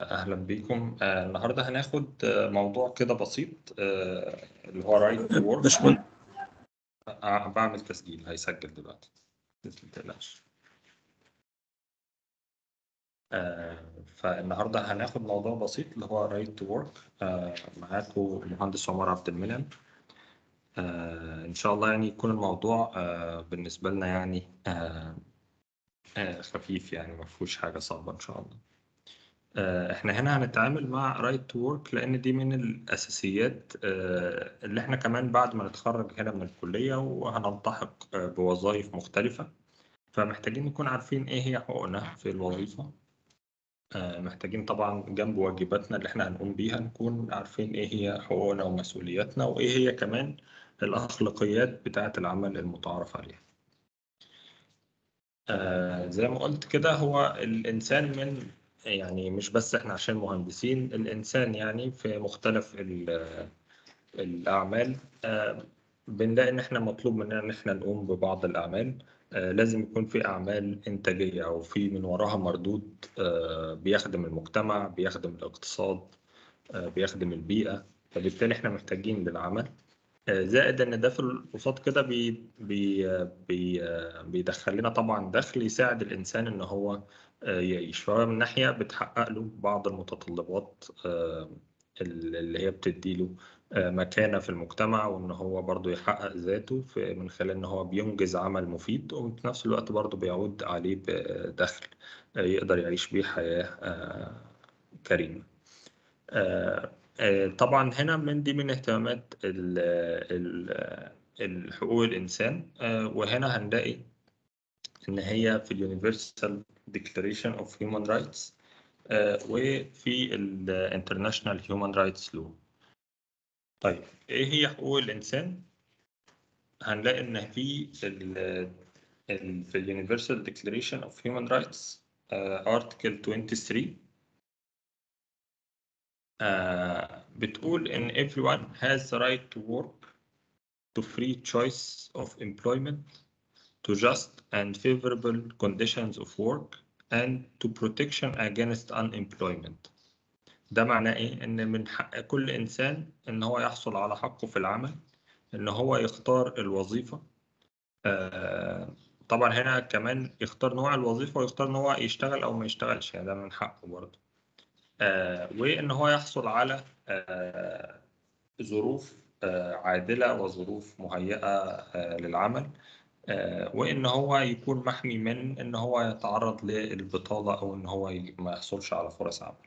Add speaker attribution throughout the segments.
Speaker 1: أهلا بيكم آه، النهاردة هناخد آه، موضوع كده بسيط آه، اللي هو رايت تو وورك
Speaker 2: باشمهندس
Speaker 1: بعمل تسجيل هيسجل دلوقتي ما تقلقش آه، فالنهاردة هناخد موضوع بسيط اللي هو رايت تو وورك معاكم المهندس عمر عبد المنعم آه، إن شاء الله يعني يكون الموضوع آه، بالنسبة لنا يعني آه، آه، خفيف يعني ما فيهوش حاجة صعبة إن شاء الله آه، احنا هنا هنتعامل مع رايت تو ورك لان دي من الاساسيات آه، اللي احنا كمان بعد ما نتخرج هنا من الكليه وهنلتحق آه، بوظائف مختلفه فمحتاجين نكون عارفين ايه هي حقوقنا في الوظيفه آه، محتاجين طبعا جنب واجباتنا اللي احنا هنقوم بيها نكون عارفين ايه هي حقوقنا ومسؤولياتنا وايه هي كمان الاخلاقيات بتاعه العمل المتعارف عليها آه، زي ما قلت كده هو الإنسان من يعني مش بس إحنا عشان مهندسين الإنسان يعني في مختلف ال- الأعمال آه، بنلاقي إن إحنا مطلوب مننا إن إحنا نقوم ببعض الأعمال آه، لازم يكون في أعمال إنتاجية أو في من وراها مردود آه، بيخدم المجتمع بيخدم الاقتصاد آه، بيخدم البيئة فبالتالي إحنا محتاجين للعمل آه، زائد ان ده في القصاد كده بي بي بي بيدخل لنا طبعا دخل يساعد الانسان ان هو آه، يعيش فهو من ناحيه بتحقق له بعض المتطلبات آه، اللي هي بتدي له مكانه في المجتمع وان هو برضو يحقق ذاته في من خلال ان هو بينجز عمل مفيد وفي نفس الوقت برضو بيعود عليه بدخل آه، يقدر يعيش بيه حياه آه، كريمه آه، آه، طبعا هنا من دي من اهتمامات ال- ال- الحقوق الإنسان آه، وهنا هنلاقي إن هي في ال Universal Declaration of Human Rights آه، وفي ال International Human Rights Law طيب إيه هي حقوق الإنسان؟ هنلاقي إن في ال ال- في ال Universal Declaration of Human Rights آه، Article 23 آه، بتقول إن everyone has the right to work to free choice of employment to just and favorable conditions of work and to protection against unemployment ده معناه إيه؟ إن من حق كل إنسان إن هو يحصل على حقه في العمل إن هو يختار الوظيفة آه، طبعا هنا كمان يختار نوع الوظيفة ويختار إن هو يشتغل أو ما يشتغلش يعني ده من حقه برضه آه، وإن هو يحصل على آه، ظروف آه، عادلة وظروف مهيئة آه، للعمل آه، وإن هو يكون محمي من إن هو يتعرض للبطالة أو إن هو ي- ما يحصلش على فرص عمل.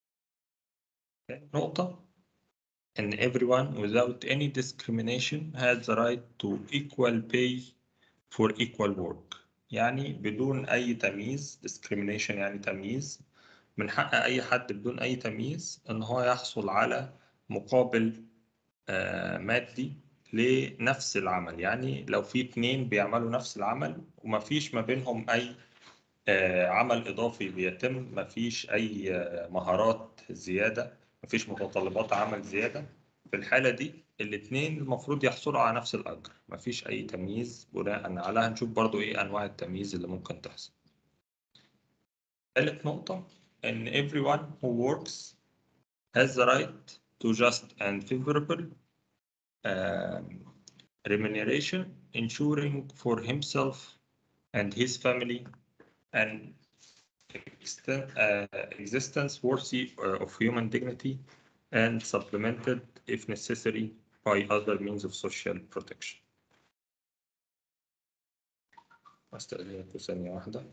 Speaker 1: نقطة إن everyone without any discrimination has the right to equal pay for equal work. يعني بدون أي تمييز discrimination يعني تمييز من حق أي حد بدون أي تمييز إن هو يحصل على مقابل آه، مادي لنفس العمل يعني لو في اتنين بيعملوا نفس العمل ومفيش ما بينهم أي آه، عمل إضافي بيتم مفيش أي آه، مهارات زيادة مفيش متطلبات عمل زيادة في الحالة دي الاتنين المفروض يحصلوا على نفس الأجر مفيش أي تمييز بناء على هنشوف برضو إيه أنواع التمييز اللي ممكن تحصل ثالث نقطة إن everyone who works has the right to just and favorable um, remuneration, ensuring for himself and his family an exten- uh, existence worthy uh, of human dignity and supplemented, if necessary, by other means of social protection. أستأذنكم ثانية واحدة.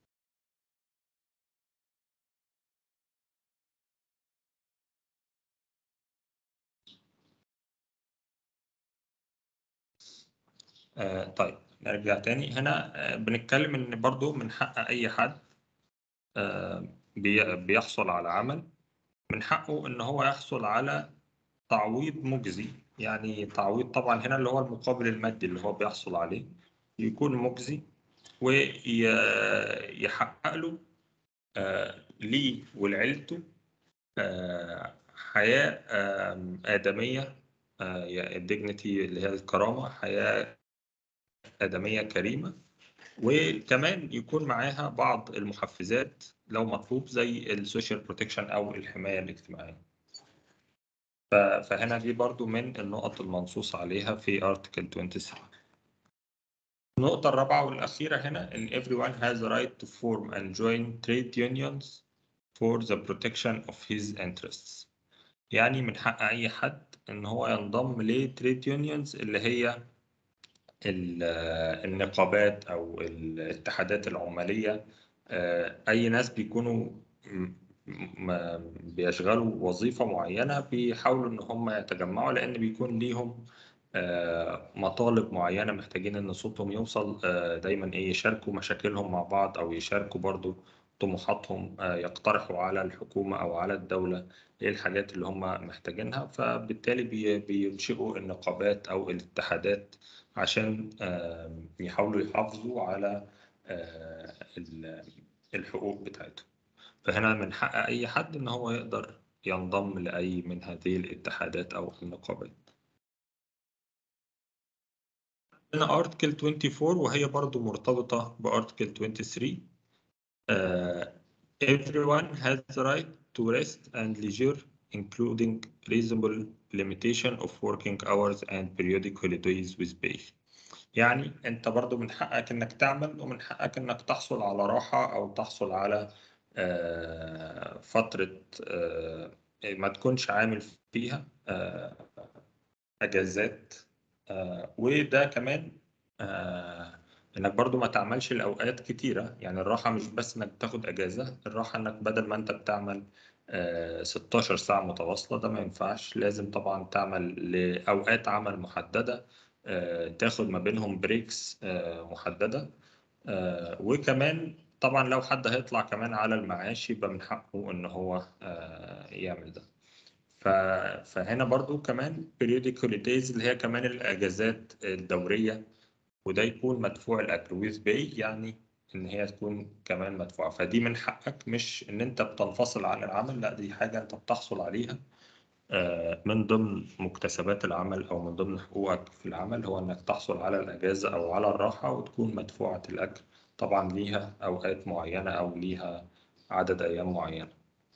Speaker 1: آه طيب نرجع تاني هنا آه بنتكلم إن برضو من حق أي حد آه بي- بيحصل على عمل من حقه إن هو يحصل على تعويض مجزي يعني تعويض طبعا هنا اللي هو المقابل المادي اللي هو بيحصل عليه يكون مجزي ويحقق له آه، ليه ولعيلته آه، حياة آم، آدمية الديجنتي اللي هي الكرامة حياة آدمية كريمة وكمان يكون معاها بعض المحفزات لو مطلوب زي السوشيال بروتكشن او الحمايه الاجتماعيه ف- فهنا دي برضو من النقط المنصوص عليها في ارتكل 23 النقطة الرابعة والأخيرة هنا إن everyone has a right to form and join trade unions for the protection of his interests يعني من حق أي حد إن هو ينضم لتريد يونيونز اللي هي ال- النقابات أو الاتحادات العمالية آه، أي ناس بيكونوا م- م- بيشغلوا وظيفة معينة بيحاولوا إن هم يتجمعوا لأن بيكون ليهم آه، مطالب معينة محتاجين إن صوتهم يوصل آه، دايما إيه يشاركوا مشاكلهم مع بعض أو يشاركوا برضو طموحاتهم آه، يقترحوا على الحكومة أو على الدولة إيه الحاجات اللي هم محتاجينها فبالتالي بي- بينشئوا النقابات أو الاتحادات عشان آه، يحاولوا يحافظوا على آه، ال- الحقوق بتاعتهم فهنا من حق أي حد إن هو يقدر ينضم لأي من هذه الاتحادات أو النقابات هنا ارتكل 24 وهي برضو مرتبطة بارتكل 23 uh, everyone has the right to rest and leisure including reasonable limitation of working hours and periodic holidays with pay يعني انت برضو من حقك انك تعمل ومن حقك انك تحصل على راحة او تحصل على آه، فترة آه، ما تكونش عامل فيها آه، اجازات آه، وده كمان آه، انك برضو ما تعملش الاوقات كتيره يعني الراحه مش بس انك تاخد اجازه الراحه انك بدل ما انت بتعمل آه، 16 ساعه متواصله ده ما ينفعش لازم طبعا تعمل لاوقات عمل محدده آه، تاخد ما بينهم بريكس آه، محدده آه، وكمان طبعا لو حد هيطلع كمان على المعاش يبقى من حقه ان هو آه، يعمل ده ف... فهنا برضو كمان periodic holidays اللي هي كمان الأجازات الدورية وده يكون مدفوع الأجر with pay يعني إن هي تكون كمان مدفوعة فدي من حقك مش إن أنت بتنفصل عن العمل لا دي حاجة أنت بتحصل عليها آه، من ضمن مكتسبات العمل أو من ضمن حقوقك في العمل هو إنك تحصل على الأجازة أو على الراحة وتكون مدفوعة الأجر طبعا ليها أوقات معينة أو ليها عدد أيام معينة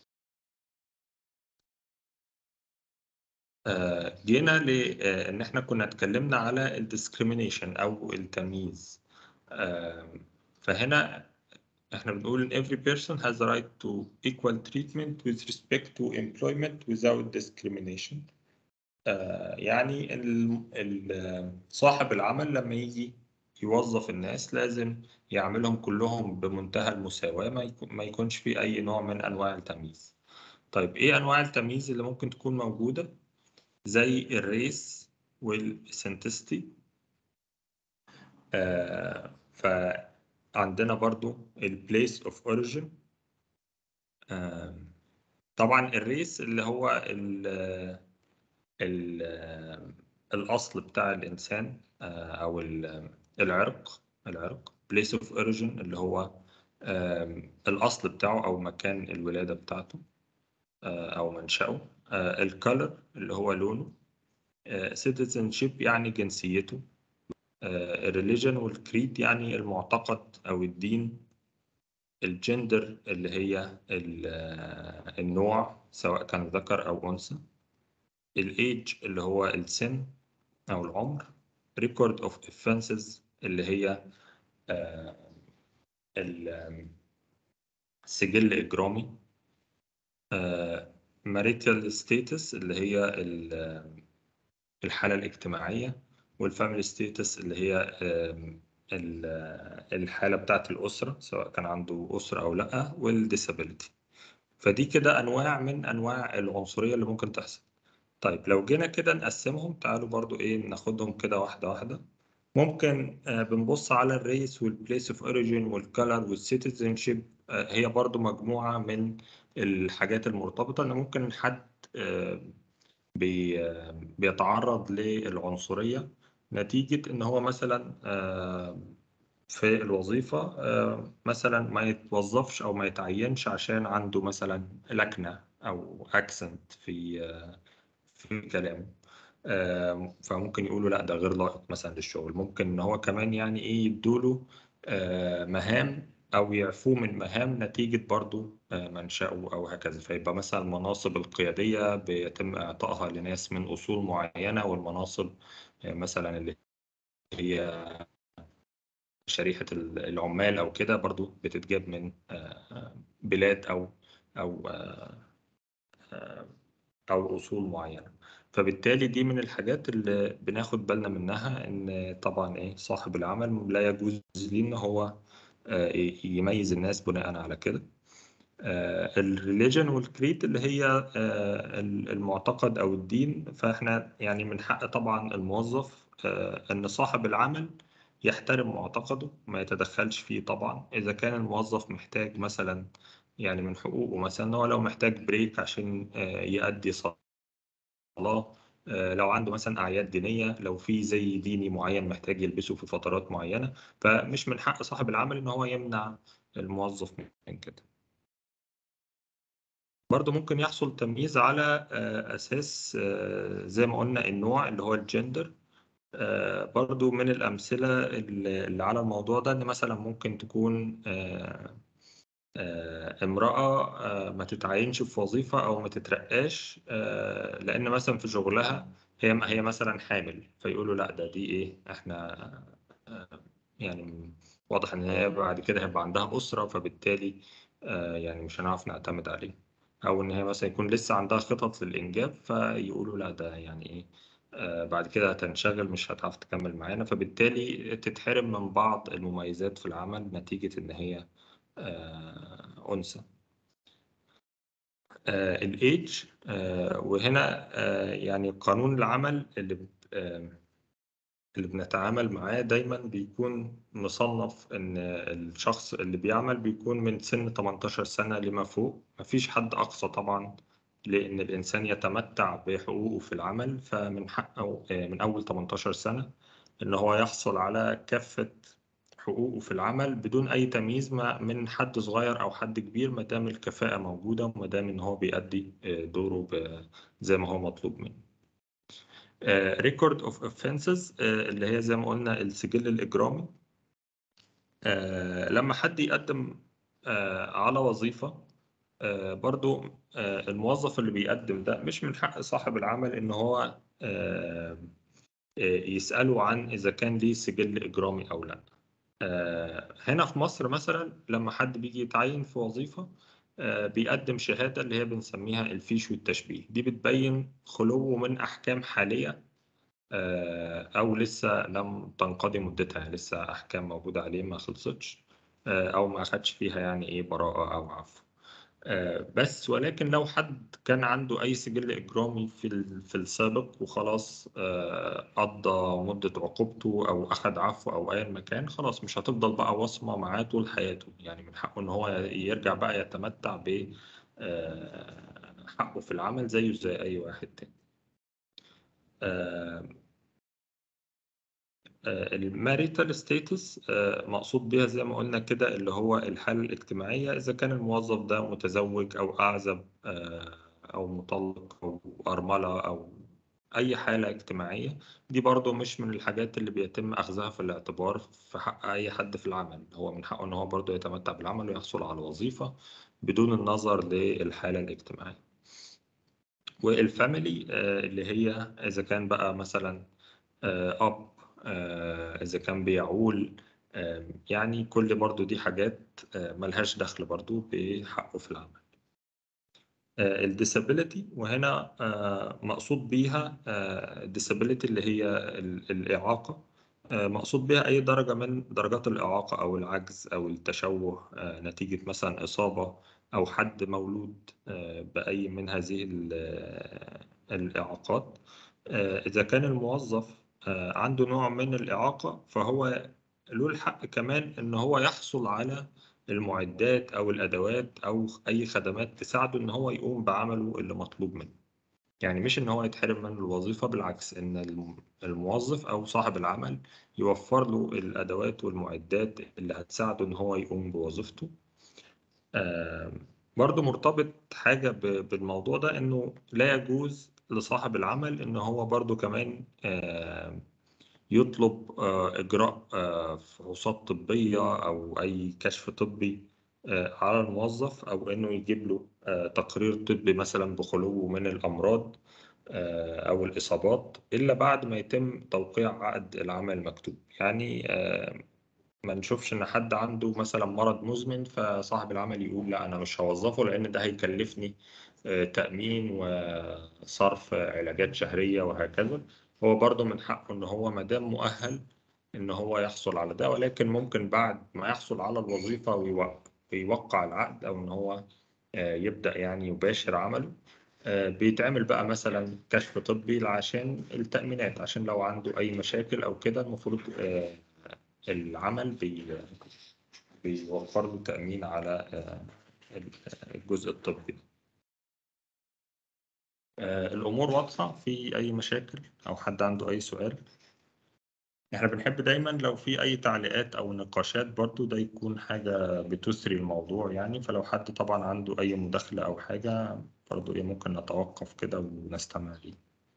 Speaker 1: آه، جينا لان احنا كنا اتكلمنا على الديسكريمينيشن او التمييز آه، فهنا احنا بنقول ان every person has the right to equal treatment with respect to employment without discrimination آه، يعني ال- ال- صاحب العمل لما يجي يوظف الناس لازم يعملهم كلهم بمنتهى المساواة ما يكون- ما يكونش في أي نوع من أنواع التمييز طيب إيه أنواع التمييز اللي ممكن تكون موجودة؟ زي الريس والسنتستي آه فعندنا برضو البليس اوف اوريجين طبعا الريس اللي هو ال ال الاصل بتاع الانسان آه او ال- العرق العرق بليس اوف اوريجين اللي هو آم، الاصل بتاعه او مكان الولاده بتاعته آه او منشأه الكالر اللي هو لونه citizenship يعني جنسيته الريليجن والكريد يعني المعتقد أو الدين الجندر اللي هي ال- آه، النوع سواء كان ذكر أو أنثى الإيج اللي هو السن أو العمر record of offenses اللي هي آه، ال- آم، سجل إجرامي marital status اللي هي ال- آم، الحالة الاجتماعية والفاميلي ستيتس اللي هي آم، ال- الحالة بتاعت الأسرة سواء كان عنده أسرة أو لأ والديسابيلتي فدي كده أنواع من أنواع العنصرية اللي ممكن تحصل طيب لو جينا كده نقسمهم تعالوا برضو إيه ناخدهم كده واحدة واحدة ممكن آه، بنبص على الريس والبليس اوف اوريجين والكالر والسيتيزنشيب هي برضو مجموعة من الحاجات المرتبطة إن ممكن حد آه، بي بيتعرض للعنصرية نتيجة إن هو مثلا آه، في الوظيفة آه، مثلا ما يتوظفش أو ما يتعينش عشان عنده مثلا لكنة أو أكسنت في آه، في كلامه آه، فممكن يقولوا لا ده غير لائق مثلا للشغل ممكن إن هو كمان يعني إيه يدوله آه، مهام أو يعفوه من مهام نتيجة برضو آه، منشأه أو هكذا فيبقى مثلا المناصب القيادية بيتم إعطائها لناس من أصول معينة والمناصب آه، مثلا اللي هي شريحة العمال أو كده برضو بتتجاب من بلاد أو أو أو أصول معينة فبالتالي دي من الحاجات اللي بناخد بالنا منها إن طبعا إيه صاحب العمل لا يجوز ليه إن هو آه، يميز الناس بناء على كده الريليجن والكريد اللي هي آه، المعتقد أو الدين فإحنا يعني من حق طبعا الموظف آه، إن صاحب العمل يحترم معتقده ما يتدخلش فيه طبعا إذا كان الموظف محتاج مثلا يعني من حقوقه مثلا هو لو محتاج بريك عشان يأدي صلاة لو عنده مثلا أعياد دينية لو في زي ديني معين محتاج يلبسه في فترات معينة فمش من حق صاحب العمل إن هو يمنع الموظف من كده برضه ممكن يحصل تمييز على آه، أساس آه، زي ما قلنا النوع اللي هو الجندر آه، برضه من الأمثلة اللي على الموضوع ده إن مثلا ممكن تكون آه، امرأة آه، ما تتعينش في وظيفة أو ما تترقاش آه، لأن مثلا في شغلها هي هي مثلا حامل فيقولوا لا ده دي إيه إحنا يعني واضح إن هي بعد كده هيبقى عندها أسرة فبالتالي يعني مش هنعرف نعتمد عليه أو إن هي مثلا يكون لسه عندها خطط للإنجاب فيقولوا لا ده يعني إيه بعد كده هتنشغل مش هتعرف تكمل معانا فبالتالي تتحرم من بعض المميزات في العمل نتيجة إن هي آه، أنثى الإيج آه، وهنا آه، يعني قانون العمل اللي اللي بنتعامل معاه دايما بيكون مصنف ان الشخص اللي بيعمل بيكون من سن 18 سنة لما فوق مفيش حد اقصى طبعا لان الانسان يتمتع بحقوقه في العمل فمن حقه من اول 18 سنة ان هو يحصل على كافة حقوقه في العمل بدون أي تمييز من حد صغير أو حد كبير ما دام الكفاءة موجودة وما دام إن هو بيأدي آه، دوره زي ما هو مطلوب منه. ريكورد اوف اوفنسز اللي هي زي ما قلنا السجل الإجرامي آه، لما حد يقدم آه، على وظيفة برضو الموظف اللي بيقدم ده مش من حق صاحب العمل إن هو يسأله عن إذا كان ليه سجل إجرامي أو لا آه، هنا في مصر مثلا لما حد بيجي يتعين في وظيفة آه، بيقدم شهادة اللي هي بنسميها الفيش والتشبيه دي بتبين خلوه من أحكام حالية آه، أو لسه لم تنقضي مدتها يعني لسه أحكام موجودة عليه ما خلصتش أو ما أخدش فيها يعني إيه براءة أو عفو آه، بس ولكن لو حد كان عنده أي سجل إجرامي في في السابق وخلاص آه، قضى مدة عقوبته أو أخد عفو أو أي مكان خلاص مش هتفضل بقى وصمة معاه طول حياته يعني من حقه إن هو يرجع بقى يتمتع ب آه، حقه في العمل زيه زي أي واحد تاني الماريتال ستيتس آه، مقصود بها زي ما قلنا كده اللي هو الحالة الاجتماعية إذا كان الموظف ده متزوج أو أعزب آه، أو مطلق أو أرملة أو أي حالة اجتماعية دي برضو مش من الحاجات اللي بيتم أخذها في الاعتبار في حق أي حد في العمل هو من حقه إن هو برضو يتمتع بالعمل ويحصل على وظيفة بدون النظر للحالة الاجتماعية والفاميلي آه، اللي هي إذا كان بقى مثلا أب آه، إذا كان بيعول يعني كل برضو دي حاجات آه، ملهاش دخل برضو بحقه في العمل آه، الديسابيليتي وهنا مقصود بيها الديسابيليتي اللي هي الإعاقة مقصود بها أي درجة من درجات الإعاقة أو العجز أو التشوه نتيجة مثلا إصابة أو حد مولود بأي من هذه الإعاقات إذا كان الموظف آه، عنده نوع من الإعاقة فهو له الحق كمان إن هو يحصل على المعدات أو الأدوات أو أي خدمات تساعده إن هو يقوم بعمله اللي مطلوب منه يعني مش إن هو يتحرم من الوظيفة بالعكس إن الموظف أو صاحب العمل يوفر له الأدوات والمعدات اللي هتساعده إن هو يقوم بوظيفته آه، برضه مرتبط حاجة بالموضوع ده إنه لا يجوز لصاحب العمل ان هو برضو كمان آه، يطلب آه، إجراء آه، فحوصات طبية أو أي كشف طبي آه، على الموظف أو إنه يجيب له آه، تقرير طبي مثلا بخلوه من الأمراض آه، أو الإصابات إلا بعد ما يتم توقيع عقد العمل المكتوب يعني آه، ما نشوفش إن حد عنده مثلا مرض مزمن فصاحب العمل يقول لا أنا مش هوظفه لأن ده هيكلفني آه، تأمين وصرف علاجات شهرية وهكذا هو برضه من حقه إن هو ما دام مؤهل إن هو يحصل على ده ولكن ممكن بعد ما يحصل على الوظيفة ويوقع ويوقع العقد أو إن هو آه، يبدأ يعني يباشر عمله آه، بيتعمل بقى مثلا كشف طبي عشان التأمينات عشان لو عنده أي مشاكل أو كده المفروض آه، العمل بي بيوفر له تأمين على آه، الجزء الطبي آه، الأمور واضحة في أي مشاكل أو حد عنده أي سؤال احنا بنحب دايما لو في أي تعليقات أو نقاشات برضو ده يكون حاجة بتثري الموضوع يعني فلو حد طبعا عنده أي مداخلة أو حاجة برضو إيه ممكن نتوقف كده ونستمع ليه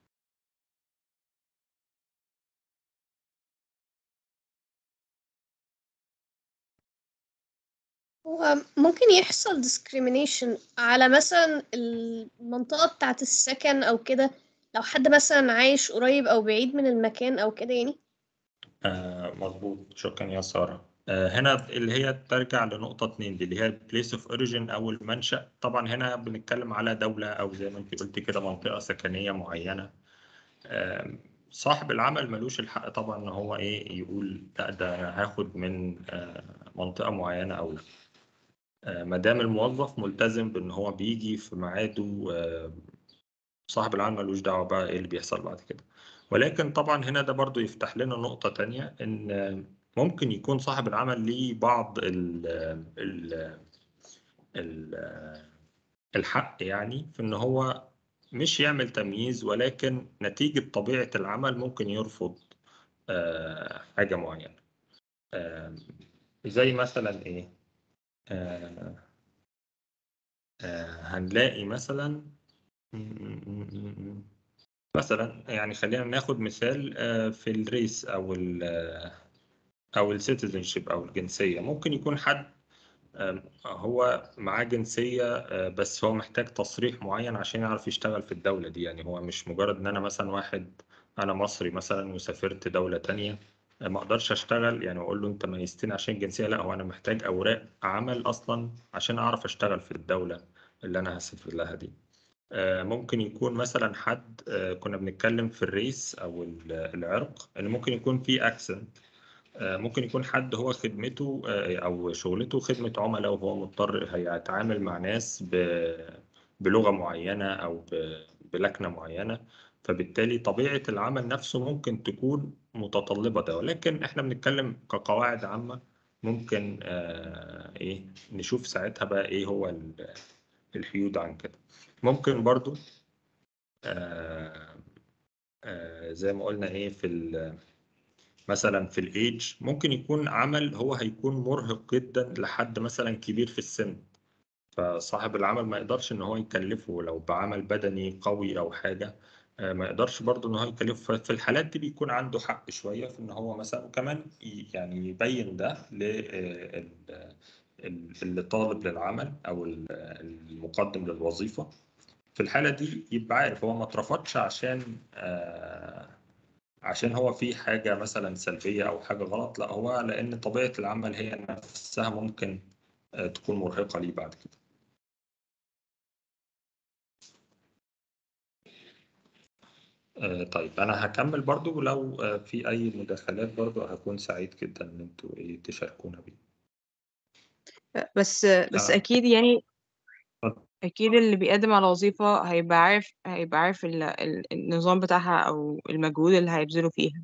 Speaker 2: هو ممكن يحصل discrimination على مثلا المنطقة بتاعة السكن أو كده لو حد مثلا عايش قريب أو بعيد من المكان أو كده يعني
Speaker 1: آه مظبوط شكرا يا سارة آه هنا اللي هي ترجع لنقطة اتنين دي اللي هي place of origin أو المنشأ طبعا هنا بنتكلم على دولة أو زي ما أنت قلت كده منطقة سكنية معينة آه صاحب العمل ملوش الحق طبعا إن هو إيه يقول لا ده أنا هاخد من آه منطقة معينة أو لا آه ما دام الموظف ملتزم بإن هو بيجي في ميعاده آه صاحب العمل ملوش دعوة بقى إيه اللي بيحصل بعد كده ولكن طبعا هنا ده برضو يفتح لنا نقطة تانية إن ممكن يكون صاحب العمل ليه بعض ال ال ال الحق يعني في إن هو مش يعمل تمييز ولكن نتيجة طبيعة العمل ممكن يرفض آه، حاجة معينة آه، زي مثلا إيه آه، هنلاقي مثلا مثلا يعني خلينا ناخد مثال في الريس او ال او السيتيزنشيب او الجنسيه ممكن يكون حد هو معاه جنسيه بس هو محتاج تصريح معين عشان يعرف يشتغل في الدوله دي يعني هو مش مجرد ان انا مثلا واحد انا مصري مثلا وسافرت دوله تانية ما اقدرش اشتغل يعني اقول له انت ميزتني عشان الجنسيه لا هو انا محتاج اوراق عمل اصلا عشان اعرف اشتغل في الدوله اللي انا هسافر لها دي ممكن يكون مثلا حد كنا بنتكلم في الريس او العرق اللي ممكن يكون فيه اكسنت ممكن يكون حد هو خدمته او شغلته خدمه عملاء وهو مضطر هيتعامل مع ناس بلغه معينه او بلكنه معينه فبالتالي طبيعه العمل نفسه ممكن تكون متطلبه ده ولكن احنا بنتكلم كقواعد عامه ممكن ايه نشوف ساعتها بقى ايه هو الحيود عن كده ممكن برضو آه آه زي ما قلنا ايه في مثلا في الايدج ممكن يكون عمل هو هيكون مرهق جدا لحد مثلا كبير في السن فصاحب العمل ما يقدرش ان هو يكلفه لو بعمل بدني قوي او حاجه آه ما يقدرش برضه ان هو يكلفه في الحالات دي بيكون عنده حق شويه في ان هو مثلا وكمان يعني يبين ده اللي طالب للعمل او المقدم للوظيفه في الحالة دي يبقى عارف هو ما اترفضش عشان آه عشان هو في حاجة مثلا سلبية أو حاجة غلط لا هو لأن طبيعة العمل هي نفسها ممكن آه تكون مرهقة ليه بعد كده آه طيب أنا هكمل برضو لو آه في أي مداخلات برضو هكون سعيد جدا إن أنتوا إيه تشاركونا بيه
Speaker 3: بس بس أكيد يعني أكيد اللي بيقدم على وظيفة هيبقى عارف هيبقى عارف ال... ال... النظام بتاعها أو المجهود اللي هيبذله فيها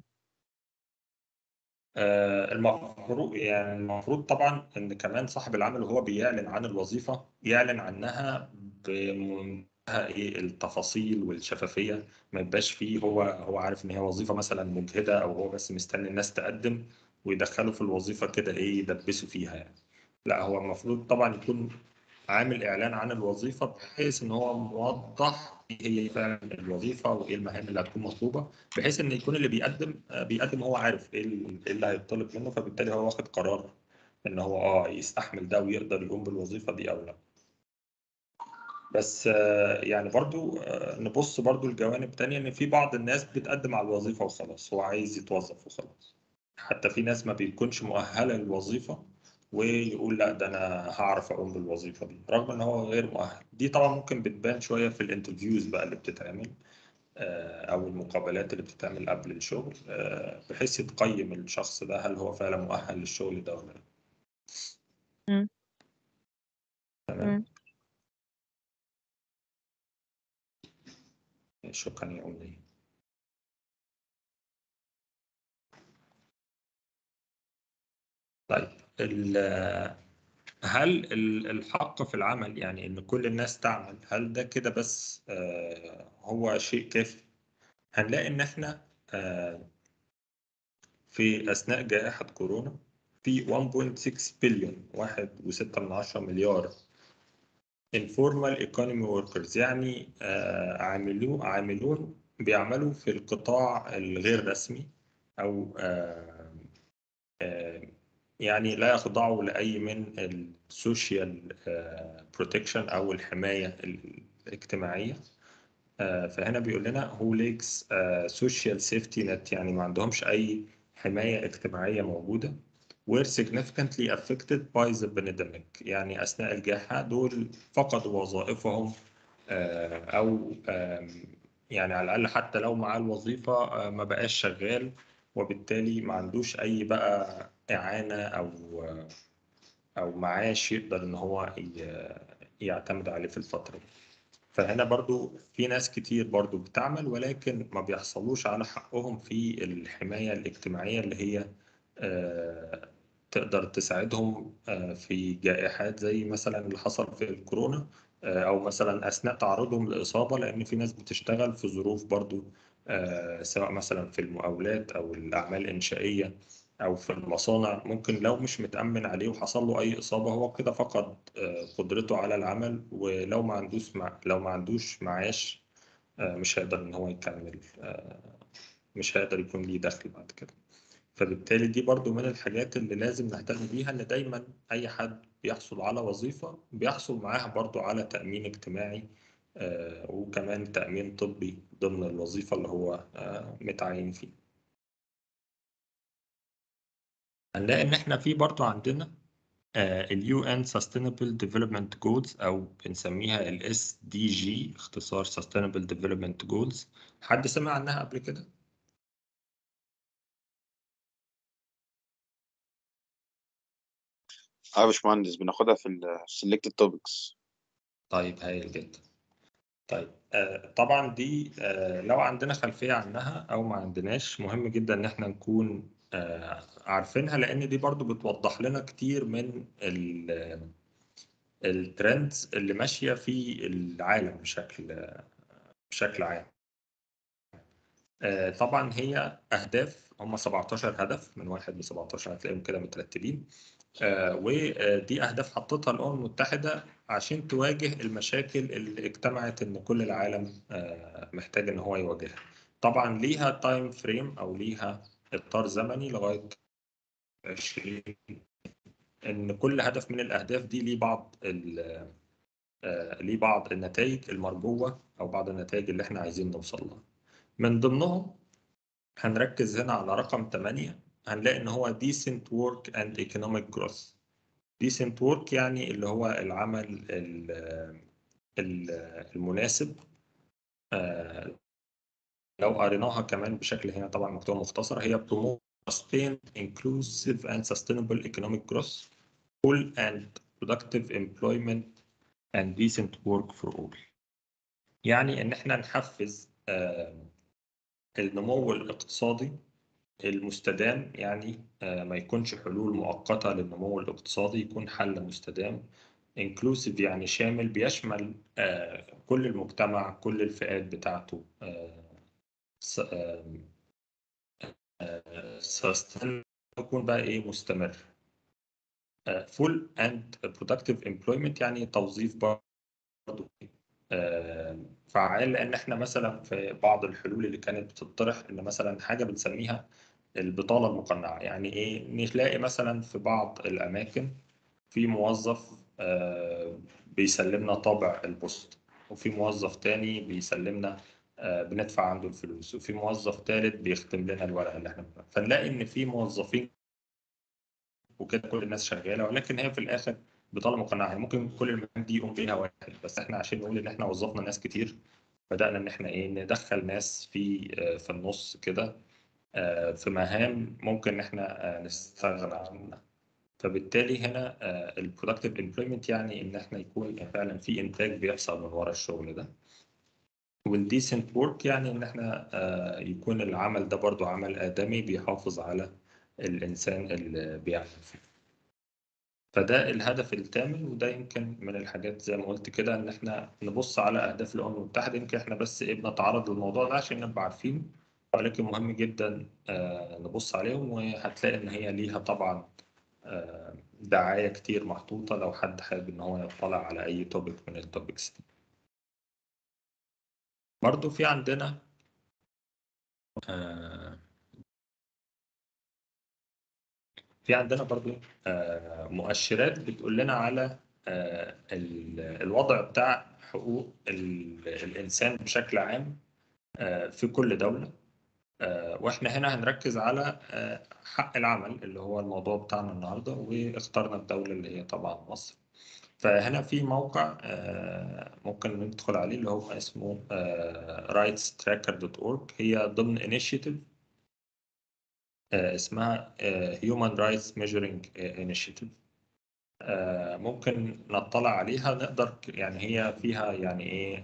Speaker 1: آه المفروض يعني المفروض طبعا إن كمان صاحب العمل وهو بيعلن عن الوظيفة يعلن عنها بمنتهى إيه التفاصيل والشفافية ما يبقاش فيه هو هو عارف إن هي وظيفة مثلا مجهدة أو هو بس مستني الناس تقدم ويدخلوا في الوظيفة كده إيه يدبسوا فيها يعني لا هو المفروض طبعا يكون عامل اعلان عن الوظيفه بحيث ان هو موضح ايه هي فعلا الوظيفه وايه المهام اللي هتكون مطلوبه بحيث ان يكون اللي بيقدم آه، بيقدم هو عارف ايه ال- إيه اللي هيطلب منه فبالتالي هو واخد قرار ان هو اه يستحمل ده ويقدر يقوم بالوظيفه دي او لا بس آه، يعني برضو آه، نبص برضو لجوانب تانية ان في بعض الناس بتقدم على الوظيفة وخلاص هو عايز يتوظف وخلاص حتى في ناس ما بيكونش مؤهلة للوظيفة ويقول لا ده انا هعرف اقوم بالوظيفة دي رغم ان هو غير مؤهل دي طبعا ممكن بتبان شوية في الانترفيوز بقى اللي بتتعمل آه، او المقابلات اللي بتتعمل قبل الشغل آه، بحيث تقيم الشخص ده هل هو فعلا مؤهل للشغل ده ولا لا
Speaker 3: مم.
Speaker 1: تمام
Speaker 3: مم.
Speaker 1: شكرا يا أمنية طيب ال- هل ال- الحق في العمل يعني إن كل الناس تعمل هل ده كده بس آه، هو شيء كافي؟ هنلاقي إن إحنا آه، في أثناء جائحة كورونا في 1.6 بليون واحد وستة من عشرة مليار informal economy workers يعني آه، عاملون عاملون بيعملوا في القطاع الغير رسمي أو آه، آه، يعني لا يخضعوا لأي من السوشيال بروتكشن أو الحماية الاجتماعية آه، فهنا بيقول لنا who lacks social safety net يعني ما عندهمش أي حماية اجتماعية موجودة were significantly affected by the pandemic يعني أثناء الجائحة دول فقدوا وظائفهم آه، أو آم، يعني على الأقل حتى لو معاه الوظيفة آه، ما بقاش شغال وبالتالي ما عندوش أي بقى إعانة أو أو معاش يقدر إن هو ي- يعتمد عليه في الفترة دي فهنا برضو في ناس كتير برضو بتعمل ولكن ما بيحصلوش على حقهم في الحماية الاجتماعية اللي هي آه، تقدر تساعدهم آه، في جائحات زي مثلا اللي حصل في الكورونا آه، أو مثلا أثناء تعرضهم لإصابة لأن في ناس بتشتغل في ظروف برضو آه، سواء مثلا في المقاولات أو الأعمال الإنشائية أو في المصانع ممكن لو مش متأمن عليه وحصل له أي إصابة هو كده فقد آه، قدرته على العمل ولو ما عندوش مع لو ما عندوش معاش آه، مش هيقدر إن هو يكمل آه، مش هيقدر يكون ليه دخل بعد كده فبالتالي دي برضو من الحاجات اللي لازم نهتم بيها ان دايما اي حد بيحصل على وظيفة بيحصل معاها برضو على تأمين اجتماعي آه، وكمان تأمين طبي ضمن الوظيفة اللي هو آه، متعين فيه هنلاقي ان احنا في برضو عندنا ال UN Sustainable Development Goals او بنسميها ال SDG اختصار Sustainable Development Goals حد سمع عنها قبل كده؟
Speaker 4: اه يا باشمهندس بناخدها في ال selected topics
Speaker 1: طيب هايل جدا طيب آه، طبعا دي آه، لو عندنا خلفية عنها أو ما عندناش مهم جدا إن احنا نكون آه، عارفينها لأن دي برضو بتوضح لنا كتير من ال- الترندز اللي ماشية في العالم بشكل بشكل عام آه، طبعا هي أهداف هم 17 هدف من واحد ل 17 هتلاقيهم كده مترتبين آه، ودي أهداف حطتها الأمم المتحدة عشان تواجه المشاكل اللي اجتمعت إن كل العالم آه، محتاج إن هو يواجهها. طبعا ليها تايم فريم أو ليها إطار زمني لغاية 20 إن كل هدف من الأهداف دي ليه بعض ال- آه، ليه بعض النتائج المرجوة أو بعض النتائج اللي إحنا عايزين نوصل لها. من ضمنهم هنركز هنا على رقم 8 هنلاقي إن هو decent work and economic growth. decent work يعني اللي هو العمل ال- ال- المناسب آه، لو قريناها كمان بشكل هنا طبعا مكتوبة مختصرة هي promote sustained inclusive and sustainable economic growth full and productive employment and decent work for all يعني ان احنا نحفز آه، النمو الاقتصادي المستدام يعني آه، ما يكونش حلول مؤقتة للنمو الاقتصادي يكون حل مستدام inclusive يعني شامل بيشمل آه، كل المجتمع كل الفئات بتاعته آه، س- آه، آه، sustainable يكون بقى ايه مستمر فول اند برودكتيف امبلويمنت يعني توظيف برضه آه، فعال لان احنا مثلا في بعض الحلول اللي كانت بتطرح ان مثلا حاجه بنسميها البطاله المقنعه يعني ايه نلاقي مثلا في بعض الاماكن في موظف آه، بيسلمنا طابع البوست وفي موظف تاني بيسلمنا آه، بندفع عنده الفلوس وفي موظف تالت بيختم لنا الورقه اللي احنا بنعملها. فنلاقي ان في موظفين وكده كل الناس شغاله ولكن هي في الاخر بطاله مقنعه يعني ممكن كل المهام دي يقوم بيها واحد بس احنا عشان نقول ان احنا وظفنا ناس كتير بدانا ان احنا ايه ندخل ناس في آه، في النص كده آه، في مهام ممكن ان احنا آه، نستغنى عنها فبالتالي هنا البرودكتيف امبلويمنت يعني ان احنا يكون فعلا في انتاج بيحصل من ورا الشغل ده والديسنت ورك يعني ان احنا آه، يكون العمل ده برضو عمل ادمي بيحافظ على الانسان اللي بيعمل فيه فده الهدف الثامن وده يمكن من الحاجات زي ما قلت كده ان احنا نبص على اهداف الامم المتحده يمكن احنا بس ايه بنتعرض للموضوع ده عشان نبقى عارفين ولكن مهم جدا آه، نبص عليهم وهتلاقي ان هي ليها طبعا آه، دعايه كتير محطوطه لو حد حابب ان هو يطلع على اي توبيك من التوبكس دي برضو في عندنا آه، في عندنا برضو آه، مؤشرات بتقول لنا على آه، ال- الوضع بتاع حقوق ال- الإنسان بشكل عام آه، في كل دولة آه، واحنا هنا هنركز على آه، حق العمل اللي هو الموضوع بتاعنا النهارده واخترنا الدولة اللي هي طبعا مصر فهنا في موقع آه، ممكن ندخل عليه اللي هو اسمه آه، rightstracker.org هي ضمن initiative آه، اسمها آه، Human Rights Measuring Initiative آه، ممكن نطلع عليها نقدر ك- يعني هي فيها يعني ايه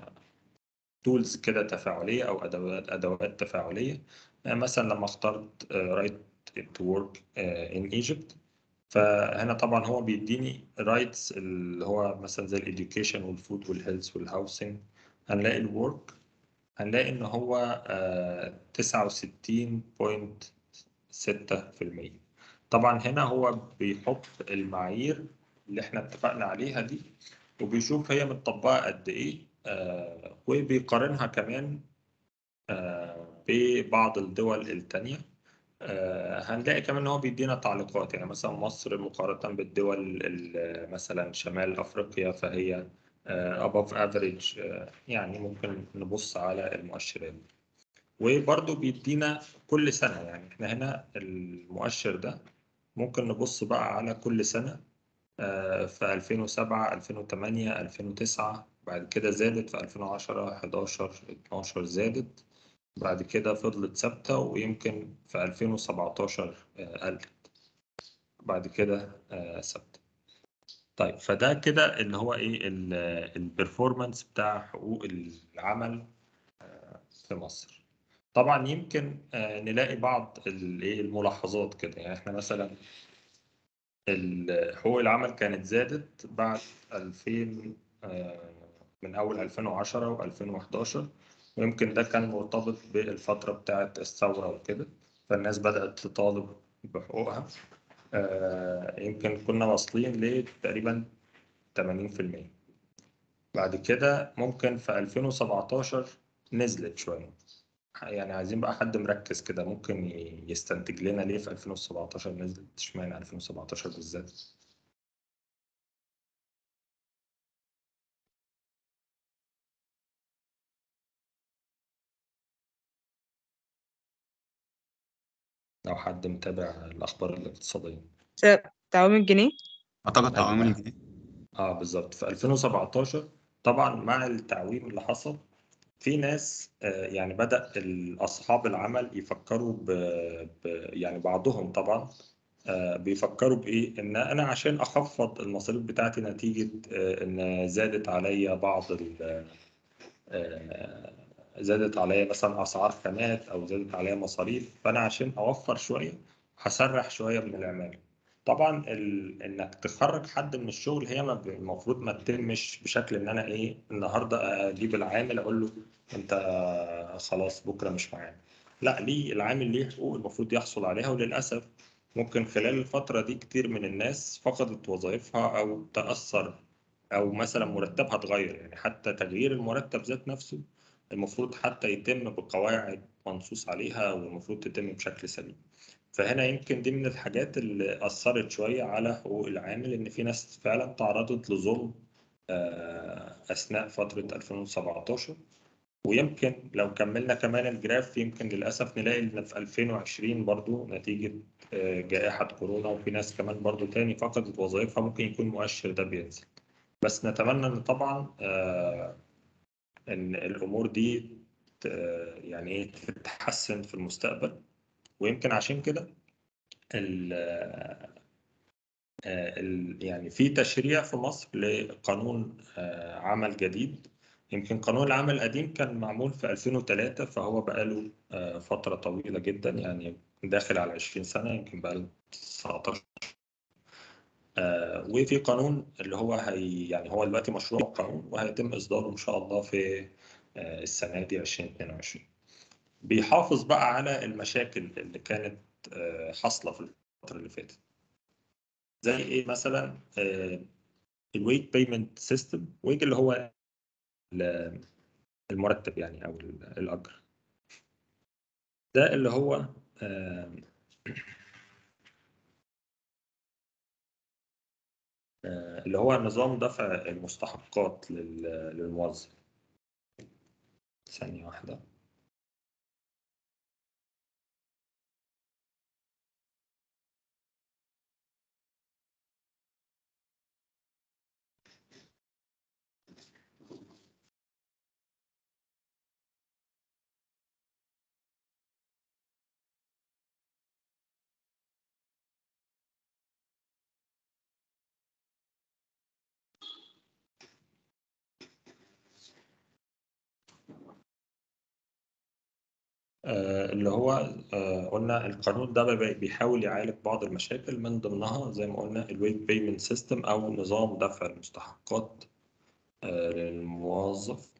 Speaker 1: تولز كده تفاعلية أو أدوات أدوات تفاعلية آه، مثلا لما اخترت آه، right to work آه، in Egypt فهنا طبعا هو بيديني رايتس اللي هو مثلا زي الإديوكيشن والفود والهيلث والهاوسنج هنلاقي الورك هنلاقي إن هو تسعة وستين بوينت ستة في المية طبعا هنا هو بيحط المعايير اللي احنا اتفقنا عليها دي وبيشوف هي متطبقة قد ايه آه وبيقارنها كمان آه ببعض الدول التانية آه هنلاقي كمان ان هو بيدينا تعليقات يعني مثلا مصر مقارنة بالدول ال- مثلا شمال افريقيا فهي آه above average آه يعني ممكن نبص على المؤشرات دي. وبرضه بيدينا كل سنة يعني احنا هنا المؤشر ده ممكن نبص بقى على كل سنة آه، في 2007 2008 2009 بعد كده زادت في 2010 11 12 زادت بعد كده فضلت ثابتة ويمكن في 2017 آه، قلت بعد كده آه، ثابتة طيب فده كده اللي هو ايه البرفورمانس بتاع حقوق العمل آه، في مصر طبعا يمكن آه، نلاقي بعض الايه الملاحظات كده يعني احنا مثلا ال- حقوق العمل كانت زادت بعد 2000 آه، من أول 2010 و2011 ويمكن ده كان مرتبط بالفترة بتاعة الثورة وكده فالناس بدأت تطالب بحقوقها آه، يمكن كنا واصلين لتقريبا 80% بعد كده ممكن في 2017 نزلت شوية يعني عايزين بقى حد مركز كده ممكن ي- يستنتج لنا ليه في 2017 نزلت اشمعنى 2017 بالذات لو حد متابع الأخبار الاقتصادية
Speaker 3: بسبب تعويم الجنيه
Speaker 5: اعتقد
Speaker 1: أيوة.
Speaker 5: عوامل الجنيه
Speaker 1: اه بالظبط في 2017 طبعا مع التعويم اللي حصل في ناس آه، يعني بدأ ال- أصحاب العمل يفكروا ب... ب... يعني بعضهم طبعا آه، بيفكروا بإيه؟ إن أنا عشان أخفض المصاريف بتاعتي نتيجة آه، إن زادت عليا بعض ال... آه، زادت عليا مثلا أسعار خامات أو زادت عليا مصاريف فأنا عشان أوفر شوية هسرح شوية من العمالة طبعا ال... إنك تخرج حد من الشغل هي ما ب- المفروض ما تتمش بشكل إن أنا إيه النهاردة أجيب العامل أقول له أنت خلاص بكرة مش معانا لا ليه العامل ليه حقوق المفروض يحصل عليها وللأسف ممكن خلال الفترة دي كتير من الناس فقدت وظائفها أو تأثر أو مثلا مرتبها اتغير يعني حتى تغيير المرتب ذات نفسه المفروض حتى يتم بقواعد منصوص عليها والمفروض تتم بشكل سليم فهنا يمكن دي من الحاجات اللي أثرت شوية على حقوق العامل إن في ناس فعلا تعرضت لظلم آه، أثناء فترة 2017 ويمكن لو كملنا كمان الجراف يمكن للأسف نلاقي إن في 2020 برضو نتيجة آه، جائحة كورونا وفي ناس كمان برضو تاني فقدت وظائفها ممكن يكون مؤشر ده بينزل بس نتمنى إن طبعا آه، إن الأمور دي ت- يعني إيه تتحسن في المستقبل ويمكن عشان كده ال آه، ال- يعني في تشريع في مصر لقانون آه، عمل جديد يمكن قانون العمل القديم كان معمول في 2003 فهو بقاله آه، فترة طويلة جدا يعني داخل على 20 سنة يمكن بقاله 19 آه، وفي قانون اللي هو هي يعني هو دلوقتي مشروع قانون وهيتم إصداره إن شاء الله في آه، السنة دي 2022 بيحافظ بقى على المشاكل اللي كانت آه، حاصلة في الفترة اللي فاتت زي ايه مثلا الويت بيمنت سيستم ويج اللي هو ال- المرتب يعني او ال- الاجر ده اللي هو آه، آه، اللي هو نظام دفع المستحقات لل- للموظف ثانية واحدة آه، اللي هو آه، قلنا القانون ده بي- بيحاول يعالج بعض المشاكل من ضمنها زي ما قلنا الويت بيمنت سيستم او نظام دفع المستحقات آه، للموظف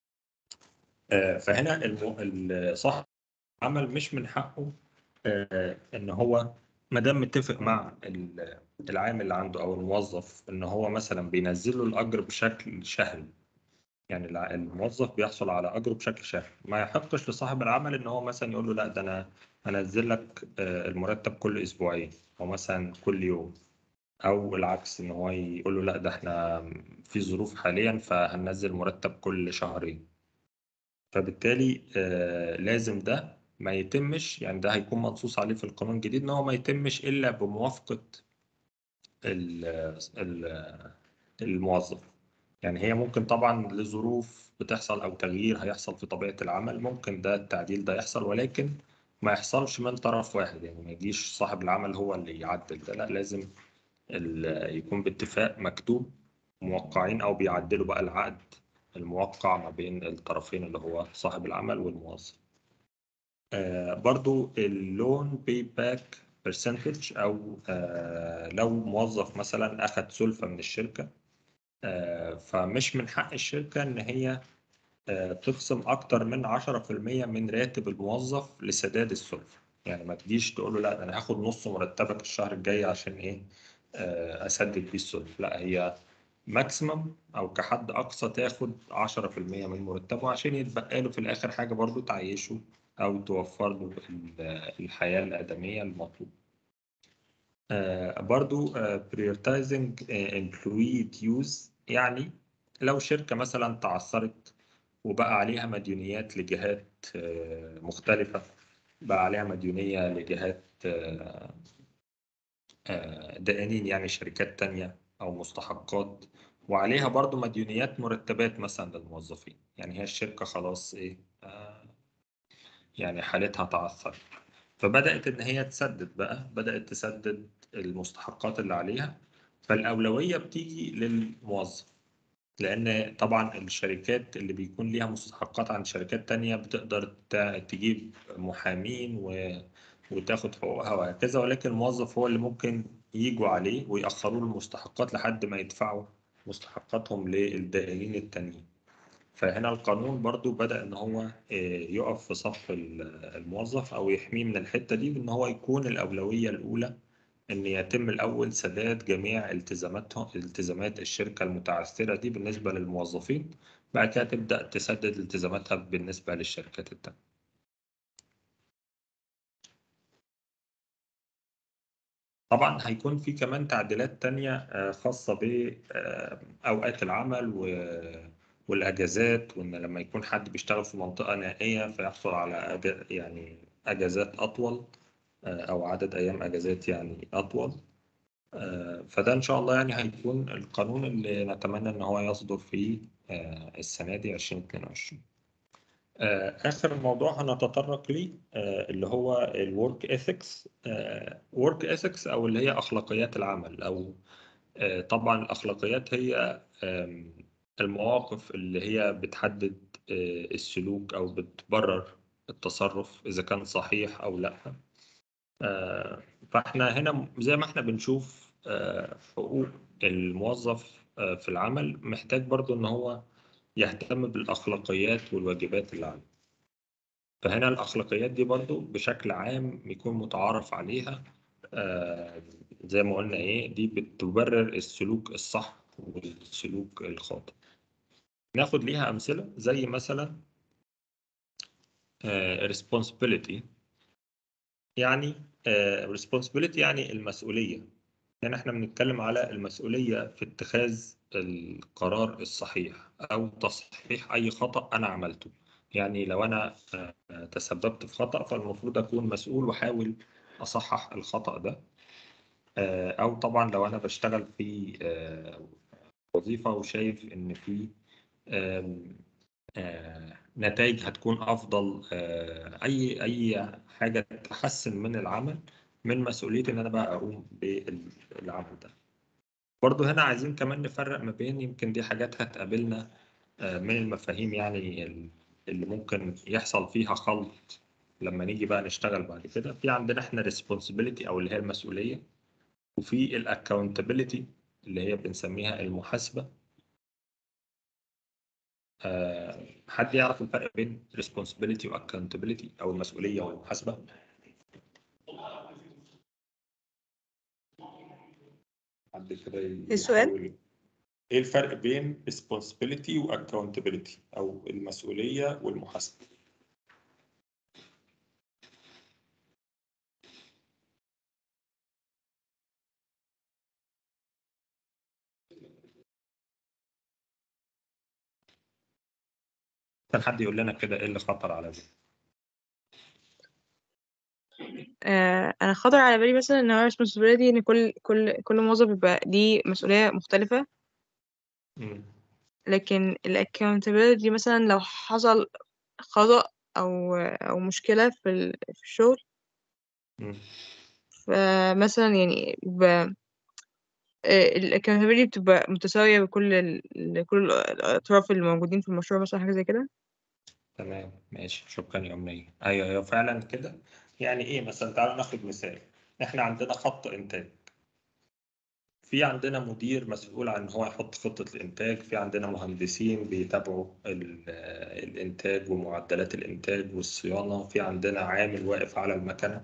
Speaker 1: آه، فهنا الم- ال- صاحب العمل مش من حقه آه، ان هو ما دام متفق مع ال- العامل اللي عنده او الموظف ان هو مثلا بينزل له الاجر بشكل شهري يعني الع- الموظف بيحصل على اجره بشكل شهري ما يحقش لصاحب العمل ان هو مثلا يقول له لا ده انا هنزل لك آه، المرتب كل اسبوعين او مثلا كل يوم او العكس ان هو يقول له لا ده احنا في ظروف حاليا فهننزل مرتب كل شهرين فبالتالي آه، لازم ده ما يتمش يعني ده هيكون منصوص عليه في القانون الجديد ان هو ما يتمش الا بموافقة ال- ال- الموظف يعني هي ممكن طبعا لظروف بتحصل او تغيير هيحصل في طبيعة العمل ممكن ده التعديل ده يحصل ولكن ما يحصلش من طرف واحد يعني ما يجيش صاحب العمل هو اللي يعدل ده لا لازم ال- يكون باتفاق مكتوب موقعين او بيعدلوا بقى العقد الموقع ما بين الطرفين اللي هو صاحب العمل والموظف آه، برضو اللون باي باك برسنتج او آه، لو موظف مثلا اخذ سلفة من الشركة آه، فمش من حق الشركة ان هي آه، تخصم اكتر من 10% من راتب الموظف لسداد السلفة يعني ما تجيش تقول له لا ده انا هاخد نص مرتبك الشهر الجاي عشان ايه آه، اسدد بيه السلفة لا هي ماكسيمم او كحد اقصى تاخد 10% من مرتبه عشان يتبقى له في الاخر حاجه برضو تعيشه او توفر له ال- الحياه الادميه المطلوبه آه، برضو آه، prioritizing آه، employee dues يعني لو شركه مثلا تعثرت وبقى عليها مديونيات لجهات آه، مختلفه بقى عليها مديونيه لجهات آه، آه، دائنين يعني شركات تانية أو مستحقات وعليها برضو مديونيات مرتبات مثلا للموظفين يعني هي الشركة خلاص إيه آه، يعني حالتها تعثر فبدأت إن هي تسدد بقى بدأت تسدد المستحقات اللي عليها فالأولوية بتيجي للموظف لأن طبعا الشركات اللي بيكون ليها مستحقات عن شركات تانية بتقدر تا- تجيب محامين و... وتاخد حقوقها وهكذا ولكن الموظف هو اللي ممكن يجوا عليه ويأخروا له المستحقات لحد ما يدفعوا مستحقاتهم للدائنين التانيين فهنا القانون برضو بدأ إن هو آه، يقف في صف ال- الموظف أو يحميه من الحتة دي بإن هو يكون الأولوية الأولى إن يتم الأول سداد جميع التزاماتهم التزامات الشركة المتعثرة دي بالنسبة للموظفين بعد كده تبدأ تسدد التزاماتها بالنسبة للشركات التانية طبعا هيكون في كمان تعديلات تانية آه، خاصة بأوقات العمل و- والأجازات وإن لما يكون حد بيشتغل في منطقة نائية فيحصل على أج- يعني أجازات أطول آه، أو عدد أيام أجازات يعني أطول آه، فده إن شاء الله يعني هيكون القانون اللي نتمنى إن هو يصدر في آه، السنة دي 2022 آه، آخر موضوع هنتطرق ليه آه، اللي هو الورك ايثكس ورك ايثكس أو اللي هي أخلاقيات العمل أو آه، طبعا الأخلاقيات هي آم، المواقف اللي هي بتحدد آه، السلوك أو بتبرر التصرف إذا كان صحيح أو لأ آه، فاحنا هنا زي ما احنا بنشوف آه، حقوق الموظف آه، في العمل محتاج برضو ان هو يهتم بالاخلاقيات والواجبات اللي عليه فهنا الاخلاقيات دي برضو بشكل عام يكون متعارف عليها آه، زي ما قلنا ايه دي بتبرر السلوك الصح والسلوك الخاطئ ناخد ليها امثله زي مثلا آه، responsibility يعني آه، responsibility يعني المسؤولية يعني احنا بنتكلم على المسؤولية في اتخاذ القرار الصحيح أو تصحيح أي خطأ أنا عملته يعني لو أنا آه، تسببت في خطأ فالمفروض أكون مسؤول وأحاول أصحح الخطأ ده آه، أو طبعا لو أنا بشتغل في آه، وظيفة وشايف إن في آم، آه، نتائج هتكون افضل آه، اي اي حاجه تحسن من العمل من مسؤوليتي ان انا بقى اقوم بالعمل ده برضو هنا عايزين كمان نفرق ما بين يمكن دي حاجات هتقابلنا آه، من المفاهيم يعني ال- اللي ممكن يحصل فيها خلط لما نيجي بقى نشتغل بعد كده في عندنا احنا responsibility او اللي هي المسؤوليه وفي ال accountability اللي هي بنسميها المحاسبه آه، حد يعرف الفرق بين responsibility و accountability أو المسؤولية والمحاسبة؟ حد كده
Speaker 3: السؤال؟
Speaker 1: يحاول إيه الفرق بين responsibility و accountability أو المسؤولية والمحاسبة؟ كان حد يقول لنا كده إيه اللي خطر على بالي؟
Speaker 3: آه انا خطر على بالي مثلا ان هو responsibility ان كل كل كل موظف بيبقى ليه مسؤولية مختلفة
Speaker 1: مم.
Speaker 3: لكن ال accountability مثلا لو حصل خطأ او او مشكلة في ال- في الشغل
Speaker 1: مم.
Speaker 3: فمثلا يعني ب... ال accountability بتبقى متساوية بكل ال... لكل الأطراف اللي موجودين في المشروع مثلا حاجة زي كده
Speaker 1: تمام ماشي شكرا يا أمنية أيوه أيوه فعلا كده يعني إيه مثلا تعالوا ناخد مثال إحنا عندنا خط إنتاج في عندنا مدير مسؤول عن هو يحط خطة الإنتاج في عندنا مهندسين بيتابعوا ال- الإنتاج ومعدلات الإنتاج والصيانة في عندنا عامل واقف على المكنة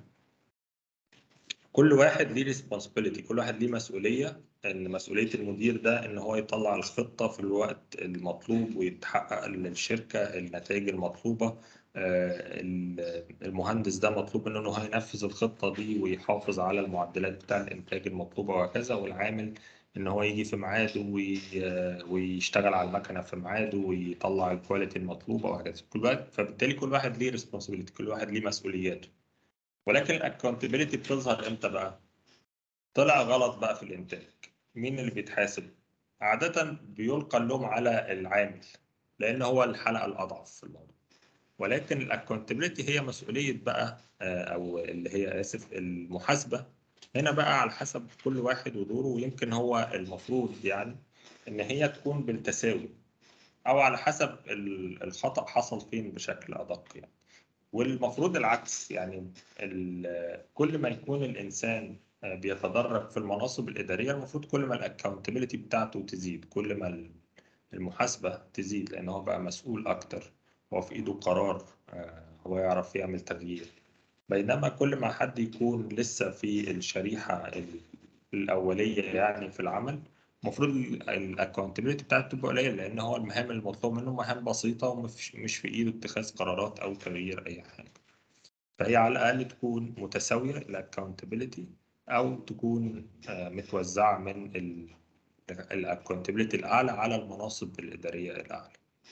Speaker 1: كل واحد ليه responsibility كل واحد ليه مسؤولية إن مسؤولية المدير ده إن هو يطلع الخطة في الوقت المطلوب ويتحقق للشركة النتائج المطلوبة آه، المهندس ده مطلوب منه إنه هو ينفذ الخطة دي ويحافظ على المعدلات بتاع الإنتاج المطلوبة وهكذا والعامل إن هو يجي في ميعاده وي- ويشتغل على المكنة في ميعاده ويطلع الكواليتي المطلوبة وهكذا كل واحد فبالتالي كل واحد ليه responsibility كل واحد ليه مسؤولياته ولكن الاكونتبيلتي بتظهر امتى بقى؟ طلع غلط بقى في الانتاج مين اللي بيتحاسب؟ عادة بيلقى اللوم على العامل لأن هو الحلقة الأضعف في الموضوع ولكن الاكونتبيلتي هي مسؤولية بقى آه، أو اللي هي آسف المحاسبة هنا بقى على حسب كل واحد ودوره ويمكن هو المفروض يعني إن هي تكون بالتساوي أو على حسب ال- الخطأ حصل فين بشكل أدق يعني والمفروض العكس يعني ال- كل ما يكون الإنسان آه، بيتدرج في المناصب الإدارية المفروض كل ما الأكاونتبيلتي بتاعته تزيد كل ما ال- المحاسبة تزيد لأن هو بقى مسؤول أكتر هو في إيده قرار آه، هو يعرف يعمل تغيير بينما كل ما حد يكون لسه في الشريحة الأولية يعني في العمل المفروض الاكونتبيلتي بتاعته تبقى قليله لان هو المهام المطلوب منه مهام بسيطه ومش مش في ايده اتخاذ قرارات او تغيير اي حاجه فهي على الاقل تكون متساويه الاكونتبيلتي او تكون آه، متوزعه من الاكونتبيلتي الاعلى على المناصب الاداريه الاعلى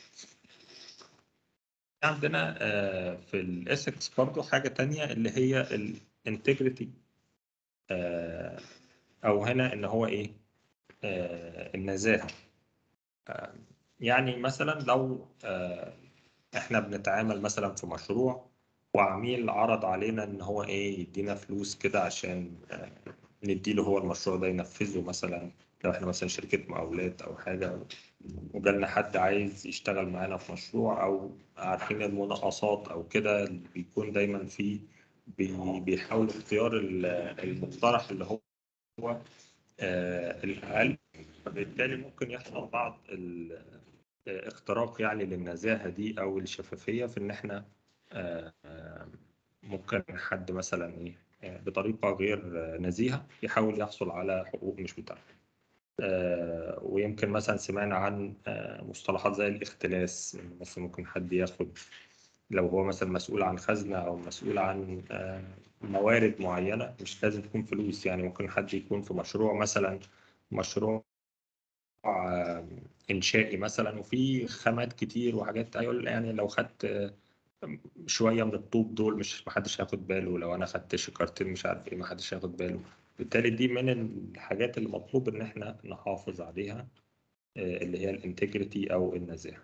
Speaker 1: عندنا آه، في الاثكس برضو حاجه تانية اللي هي الانتجريتي آه، او هنا ان هو ايه آه، النزاهة آه، يعني مثلا لو آه، احنا بنتعامل مثلا في مشروع وعميل عرض علينا ان هو ايه يدينا فلوس كده عشان نديله هو المشروع ده ينفذه مثلا لو احنا مثلا شركة مقاولات او حاجة وجالنا حد عايز يشتغل معانا في مشروع او عارفين المناقصات او كده بيكون دايما في بيحاول اختيار المقترح اللي هو آه، الأقل فبالتالي ممكن يحصل بعض الاختراق يعني للنزاهة دي أو الشفافية في إن إحنا آه، آه، ممكن حد مثلا إيه بطريقة غير نزيهة يحاول يحصل على حقوق مش بتاعته ويمكن مثلا سمعنا عن مصطلحات زي الاختلاس مثلا ممكن حد ياخد لو هو مثلا مسؤول عن خزنة أو مسؤول عن آه، موارد معينة مش لازم تكون فلوس يعني ممكن حد يكون في مشروع مثلا مشروع آه، إنشائي مثلا وفي خامات كتير وحاجات أيوة يعني لو خدت آه، شوية من الطوب دول مش محدش هياخد باله لو أنا خدت شكارتين مش عارف إيه محدش هياخد باله بالتالي دي من الحاجات اللي مطلوب إن إحنا نحافظ عليها اللي هي الانتجريتي أو النزاهة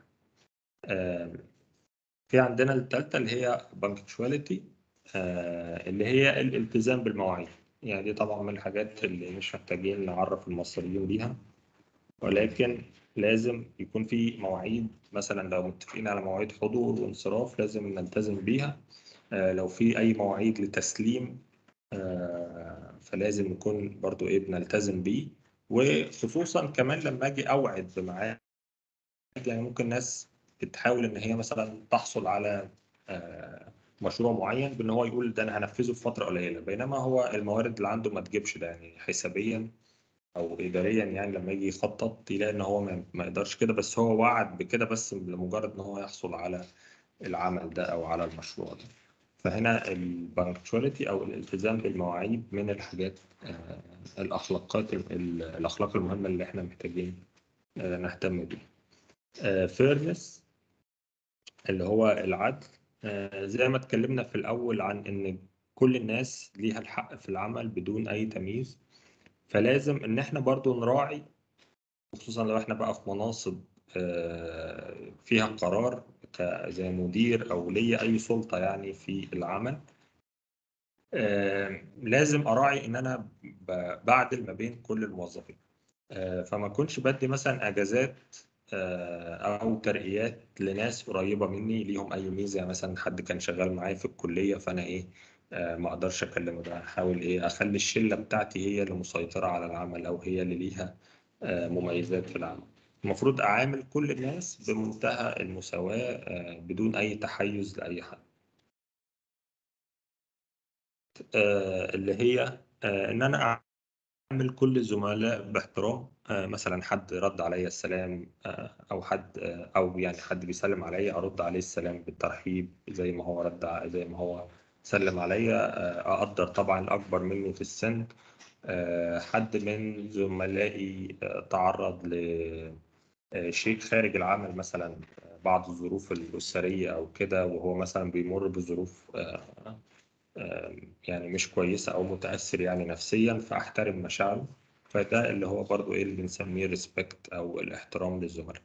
Speaker 1: في عندنا الثالثة اللي هي بانكتشواليتي آه، اللي هي الالتزام بالمواعيد يعني دي طبعا من الحاجات اللي مش محتاجين نعرف المصريين بيها ولكن لازم يكون في مواعيد مثلا لو متفقين على مواعيد حضور وانصراف لازم نلتزم بيها آه، لو في أي مواعيد لتسليم آه، فلازم نكون برضو إيه بنلتزم بيه وخصوصا كمان لما أجي أوعد بميعاد يعني ممكن ناس بتحاول ان هي مثلا تحصل على آه، مشروع معين بان هو يقول ده انا هنفذه في فتره قليله بينما هو الموارد اللي عنده ما تجيبش ده يعني حسابيا او اداريا يعني لما يجي يخطط يلاقي ان هو ما يقدرش كده بس هو وعد بكده بس لمجرد ان هو يحصل على العمل ده او على المشروع ده فهنا البانكتشواليتي او الالتزام بالمواعيد من الحاجات آه، الاخلاقات الاخلاق المهمه اللي احنا محتاجين آه، نهتم بيها فيرنس اللي هو العدل آه، زي ما اتكلمنا في الأول عن إن كل الناس ليها الحق في العمل بدون أي تمييز فلازم إن إحنا برضو نراعي خصوصا لو إحنا بقى في مناصب آه، فيها قرار زي مدير أو ليا أي سلطة يعني في العمل آه، لازم أراعي إن أنا بعدل ما بين كل الموظفين فما أكونش بدي مثلا أجازات آه، او ترقيات لناس قريبه مني ليهم اي ميزه يعني مثلا حد كان شغال معايا في الكليه فانا ايه آه، ما اقدرش اكلمه ده احاول ايه اخلي الشله بتاعتي هي اللي مسيطره على العمل او هي اللي ليها آه، مميزات في العمل المفروض اعامل كل الناس بمنتهى المساواه بدون اي تحيز لاي حد اللي هي ان انا اعامل كل الزملاء باحترام آه، مثلا حد رد عليا السلام آه، او حد آه، او يعني حد بيسلم عليا ارد عليه السلام بالترحيب زي ما هو رد زي ما هو سلم عليا اقدر طبعا الاكبر مني في السن حد من زملائي تعرض لشيء خارج العمل مثلا بعض الظروف الأسرية أو كده وهو مثلا بيمر بظروف يعني مش كويسة أو متأثر يعني نفسيا فأحترم مشاعره فده اللي هو برضو إيه اللي بنسميه ريسبكت أو الاحترام للزملاء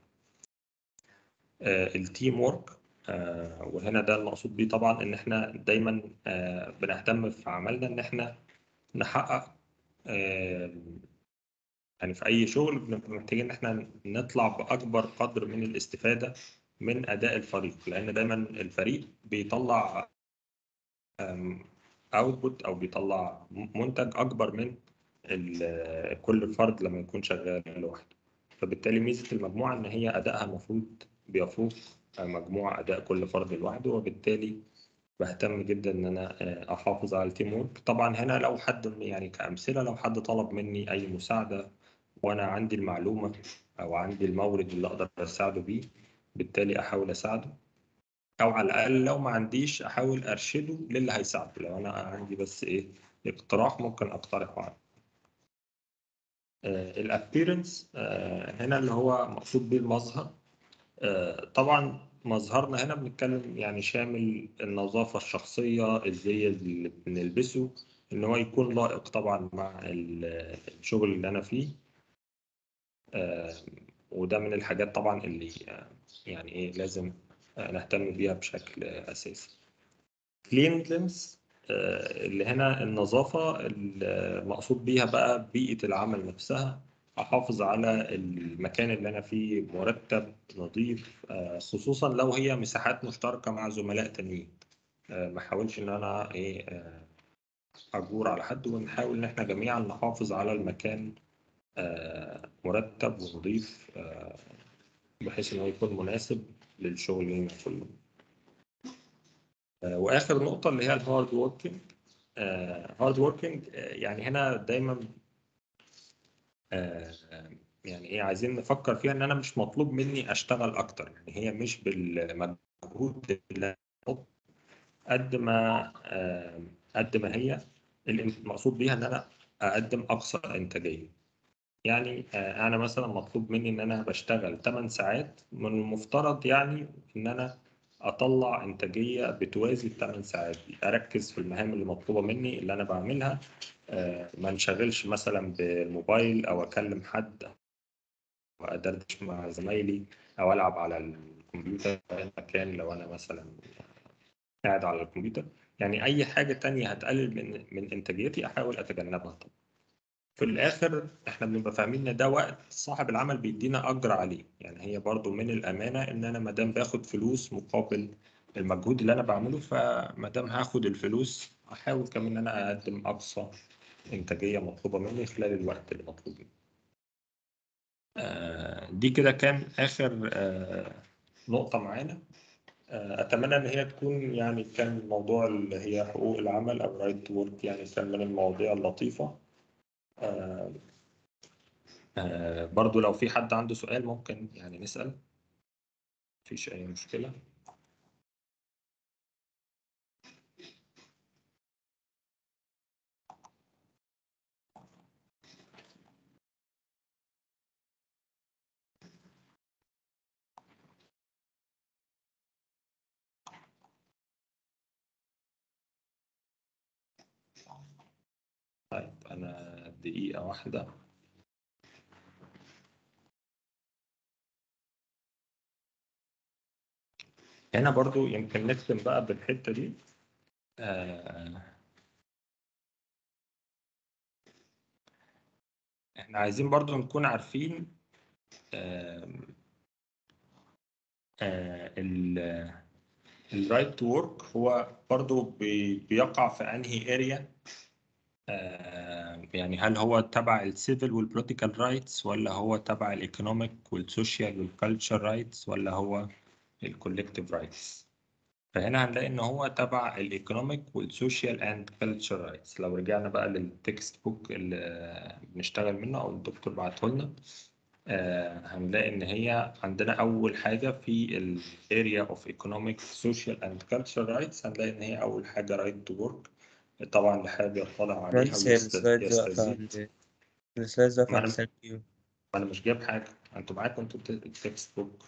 Speaker 1: التيم ورك وهنا ده المقصود بيه طبعا إن إحنا دايما آه، بنهتم في عملنا إن إحنا نحقق يعني في أي شغل بنبقى محتاجين إن إحنا نطلع بأكبر قدر من الاستفادة من أداء الفريق لأن دايما الفريق بيطلع اوتبوت او بيطلع منتج اكبر من كل فرد لما يكون شغال لوحده فبالتالي ميزه المجموعه ان هي ادائها المفروض بيفوق مجموع اداء كل فرد لوحده وبالتالي بهتم جدا ان انا آه، احافظ على التيم ورك طبعا هنا لو حد يعني كامثله لو حد طلب مني اي مساعده وانا عندي المعلومه او عندي المورد اللي اقدر اساعده بيه بالتالي احاول اساعده او على الاقل لو ما عنديش احاول ارشده للي هيساعده لو انا عندي بس ايه اقتراح ممكن اقترحه عنه الابيرنس هنا اللي هو مقصود بيه المظهر آه، طبعا مظهرنا هنا بنتكلم يعني شامل النظافة الشخصية الزي اللي بنلبسه إن هو يكون لائق طبعا مع ال- الشغل اللي أنا فيه آه، وده من الحاجات طبعا اللي آه، يعني إيه لازم آه، نهتم بيها بشكل أساسي. cleanliness آه، اللي هنا النظافة المقصود بيها بقى بيئة العمل نفسها أحافظ على المكان اللي أنا فيه مرتب نظيف آه، خصوصا لو هي مساحات مشتركة مع زملاء تانيين آه، ما احاولش إن أنا إيه آه، أجور على حد ونحاول إن إحنا جميعا نحافظ على المكان آه، مرتب ونظيف آه، بحيث إنه يكون مناسب للشغل لينا كله. آه، واخر نقطه اللي هي الهارد وركينج هارد وركينج يعني هنا دايما آه، يعني ايه عايزين نفكر فيها ان انا مش مطلوب مني اشتغل اكتر يعني هي مش بالمجهود اللي أنا بحطه قد ما آه، قد ما هي المقصود بيها ان انا اقدم اقصى انتاجيه يعني آه، انا مثلا مطلوب مني ان انا بشتغل 8 ساعات من المفترض يعني ان انا اطلع انتاجيه بتوازي الثمان ساعات دي اركز في المهام اللي مطلوبه مني اللي انا بعملها آه، ما انشغلش مثلا بالموبايل او اكلم حد او ادردش مع زمايلي او العب على الكمبيوتر في أي مكان لو انا مثلا قاعد على الكمبيوتر يعني اي حاجه تانية هتقلل من من انتاجيتي احاول اتجنبها طبعا في الاخر احنا بنبقى فاهمين ان ده وقت صاحب العمل بيدينا اجر عليه يعني هي برضو من الامانه ان انا ما دام باخد فلوس مقابل المجهود اللي انا بعمله فما دام هاخد الفلوس احاول كمان ان انا اقدم اقصى انتاجيه مطلوبه مني خلال الوقت اللي مطلوب مني آه، دي كده كان اخر آه، نقطه معانا آه، اتمنى ان هي تكون يعني كان الموضوع اللي هي حقوق العمل او رايت تو ورك يعني كان من المواضيع اللطيفه آه، آه، برضو لو في حد عنده سؤال ممكن يعني نسأل مفيش أي مشكلة طيب أنا دقيقة واحدة هنا برضو يمكن نختم بقى بالحتة دي آه، احنا عايزين برضو نكون عارفين الرايت تو ورك هو برضو بي- بيقع في انهي اريا يعني هل هو تبع السيفل والبوليتيكال رايتس ولا هو تبع الايكونوميك والسوشيال والكالتشر رايتس ولا هو الكولكتيف رايتس فهنا هنلاقي ان هو تبع الايكونوميك والسوشيال اند كالتشر رايتس لو رجعنا بقى للتكست بوك اللي بنشتغل منه او الدكتور بعته لنا آه، هنلاقي ان هي عندنا اول حاجه في الاريا اوف ايكونوميك سوشيال اند كالتشر رايتس هنلاقي ان هي اول حاجه رايت تو ورك طبعا اللي حابب يطلع عليها
Speaker 5: مهندس هي السلايدز واقفة
Speaker 1: ويستزيد
Speaker 5: عند السلايدز واقفة
Speaker 1: ما
Speaker 5: عند
Speaker 1: أنا-
Speaker 5: ثانك يو
Speaker 1: ما انا مش جايب حاجه انتوا معاكم انتوا الت- التكست بوك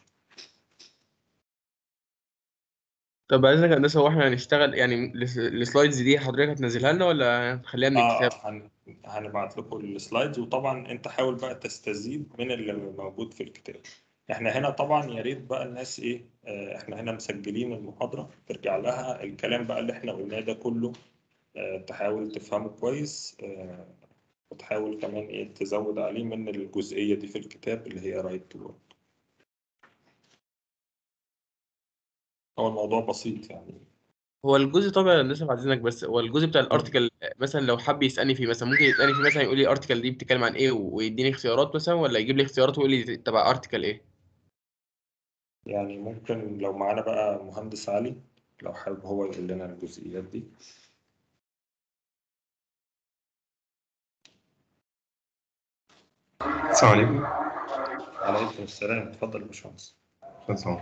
Speaker 6: طب عايزك يا هندسة هو احنا هنشتغل يعني الس- السلايدز دي حضرتك هتنزلها لنا ولا هتخليها من الكتاب؟
Speaker 1: اه هن... هنبعت لكم السلايدز وطبعا انت حاول بقى تستزيد من اللي موجود في الكتاب احنا هنا طبعا يا ريت بقى الناس ايه آه احنا هنا مسجلين المحاضرة ترجع لها الكلام بقى اللي احنا قلناه ده كله آه تحاول تفهمه كويس آه وتحاول كمان ايه تزود عليه من الجزئية دي في الكتاب اللي هي رايت تو ورك هو الموضوع بسيط يعني
Speaker 6: هو الجزء طبعا يا هندسة بعد إذنك بس هو الجزء بتاع الارتكل مثلا لو حب يسألني فيه مثلا ممكن يسألني فيه مثلا يقول لي الارتكل دي بتتكلم عن ايه ويديني اختيارات مثلا ولا يجيب لي اختيارات ويقول لي تبع ارتكل ايه؟
Speaker 1: يعني ممكن لو معانا بقى مهندس علي لو حابب هو يقول لنا الجزئيات دي
Speaker 7: السلام عليكم
Speaker 1: عليكم السلام اتفضل يا باشمهندس
Speaker 7: خلصان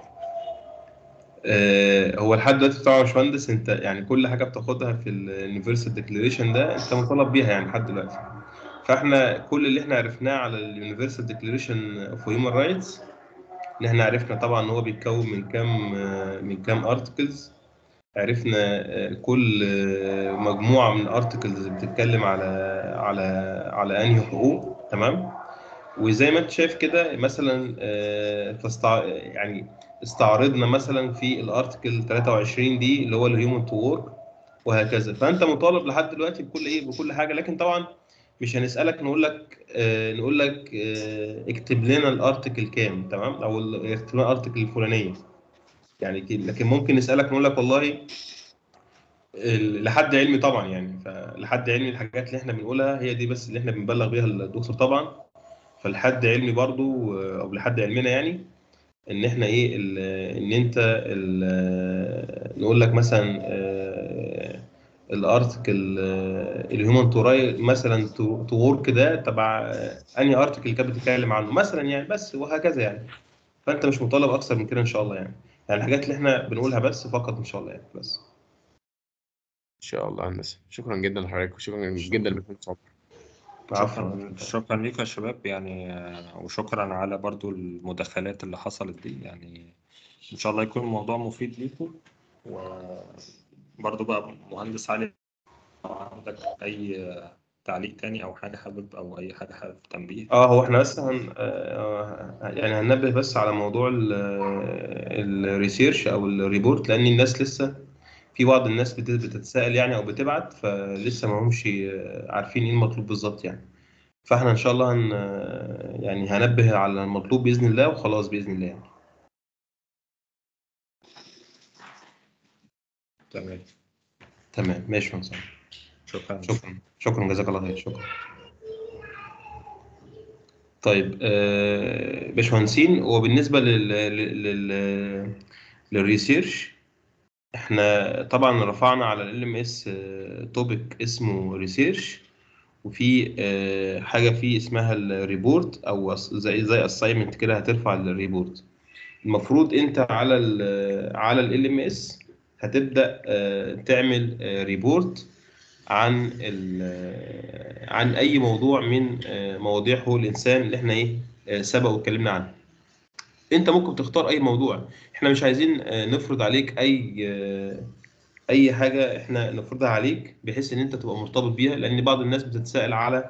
Speaker 7: آه، هو لحد دلوقتي طبعا يا باشمهندس انت يعني كل حاجه بتاخدها في اليونيفرسال ديكلاريشن ده انت مطالب بيها يعني لحد دلوقتي فاحنا كل اللي احنا عرفناه على اليونيفرسال ديكلاريشن اوف هيومن رايتس ان احنا عرفنا طبعا ان هو بيتكون من كام آه، من كام ارتكلز عرفنا آه، كل آه، مجموعه من الارتكلز بتتكلم على على على انهي حقوق تمام وزي ما انت شايف كده مثلا آه، تستع... يعني استعرضنا مثلا في الارتكل 23 دي اللي هو الهيومن تو وورك وهكذا فانت مطالب لحد دلوقتي بكل ايه بكل حاجه لكن طبعا مش هنسالك نقول لك آه نقول لك آه اكتب لنا الارتكل كام تمام او ال- اكتب لنا الارتكل الفلانيه يعني كده لكن ممكن نسالك نقول لك والله ال- لحد علمي طبعا يعني فلحد علمي الحاجات اللي احنا بنقولها هي دي بس اللي احنا بنبلغ بيها الدكتور طبعا فلحد علمي برضو آه، او لحد علمنا يعني ان احنا ايه ال- ان انت ال- نقول لك مثلا آه، الارتكل الهيومن تو راي مثلا تو ورك ده تبع آه، انهي ارتكل كانت بتتكلم عنه مثلا يعني بس وهكذا يعني فانت مش مطالب اكثر من كده ان شاء الله يعني يعني الحاجات اللي احنا بنقولها بس فقط ان شاء الله يعني بس
Speaker 6: ان شاء الله هندسه شكرا جدا لحضرتك وشكرا جدا لباشمهندس عمر
Speaker 7: عفوا
Speaker 1: شكرا شكرا ليك يا شباب يعني آه، وشكرا على برضو المداخلات اللي حصلت دي يعني ان شاء الله يكون الموضوع مفيد ليكم وبرضو بقى مهندس علي لو عندك اي تعليق تاني او حاجه حابب او اي حاجه حابب تنبيه
Speaker 7: اه هو احنا بس هن آه يعني هننبه بس على موضوع الريسيرش او الريبورت لان الناس لسه في بعض الناس بت- بتتساءل يعني او بتبعت فلسه ما همش آه، عارفين ايه المطلوب بالظبط يعني فاحنا ان شاء الله هن آه، يعني هنبه على المطلوب باذن الله وخلاص باذن الله يعني
Speaker 1: تمام
Speaker 7: تمام ماشي يا مهندس.
Speaker 1: شكرا
Speaker 7: شكرا شكرا جزاك الله خير شكرا طيب آه، باشمهندسين وبالنسبه لل لل لل- للريسيرش احنا طبعا رفعنا على ال ام اس توبيك اسمه ريسيرش وفي آه، حاجه فيه اسمها الريبورت او أس- زي زي اساينمنت كده هترفع الريبورت المفروض انت على ال على ال ام اس هتبدا آه، تعمل ريبورت عن ال- عن اي موضوع من آه، مواضيع حقوق الانسان اللي احنا ايه آه، سبق واتكلمنا عنها انت ممكن تختار اي موضوع احنا مش عايزين آه، نفرض عليك اي آه، اي حاجه احنا نفرضها عليك بحيث ان انت تبقى مرتبط بيها لان بعض الناس بتتساءل على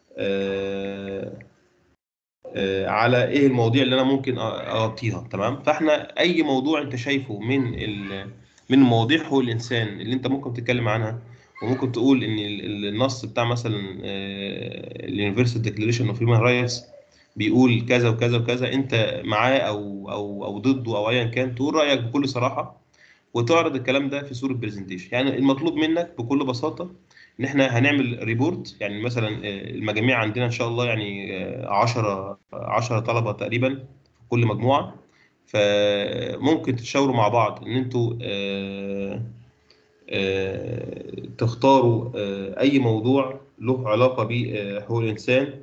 Speaker 7: آه، آه، على ايه المواضيع اللي انا ممكن أ- اغطيها تمام فاحنا اي موضوع انت شايفه من ال- من مواضيع حقوق الانسان اللي انت ممكن تتكلم عنها وممكن تقول ان ال- ال- النص بتاع مثلا اليونيفرسال ديكلاريشن اوف هيومن رايتس بيقول كذا وكذا وكذا انت معاه او او او ضده او ايا كان تقول رايك بكل صراحه وتعرض الكلام ده في صوره برزنتيشن يعني المطلوب منك بكل بساطه ان احنا هنعمل ريبورت يعني مثلا آه، المجاميع عندنا ان شاء الله يعني 10 10 طلبه تقريبا في كل مجموعه فممكن تتشاوروا مع بعض ان انتوا آه، آه، تختاروا آه، اي موضوع له علاقه بحقوق الانسان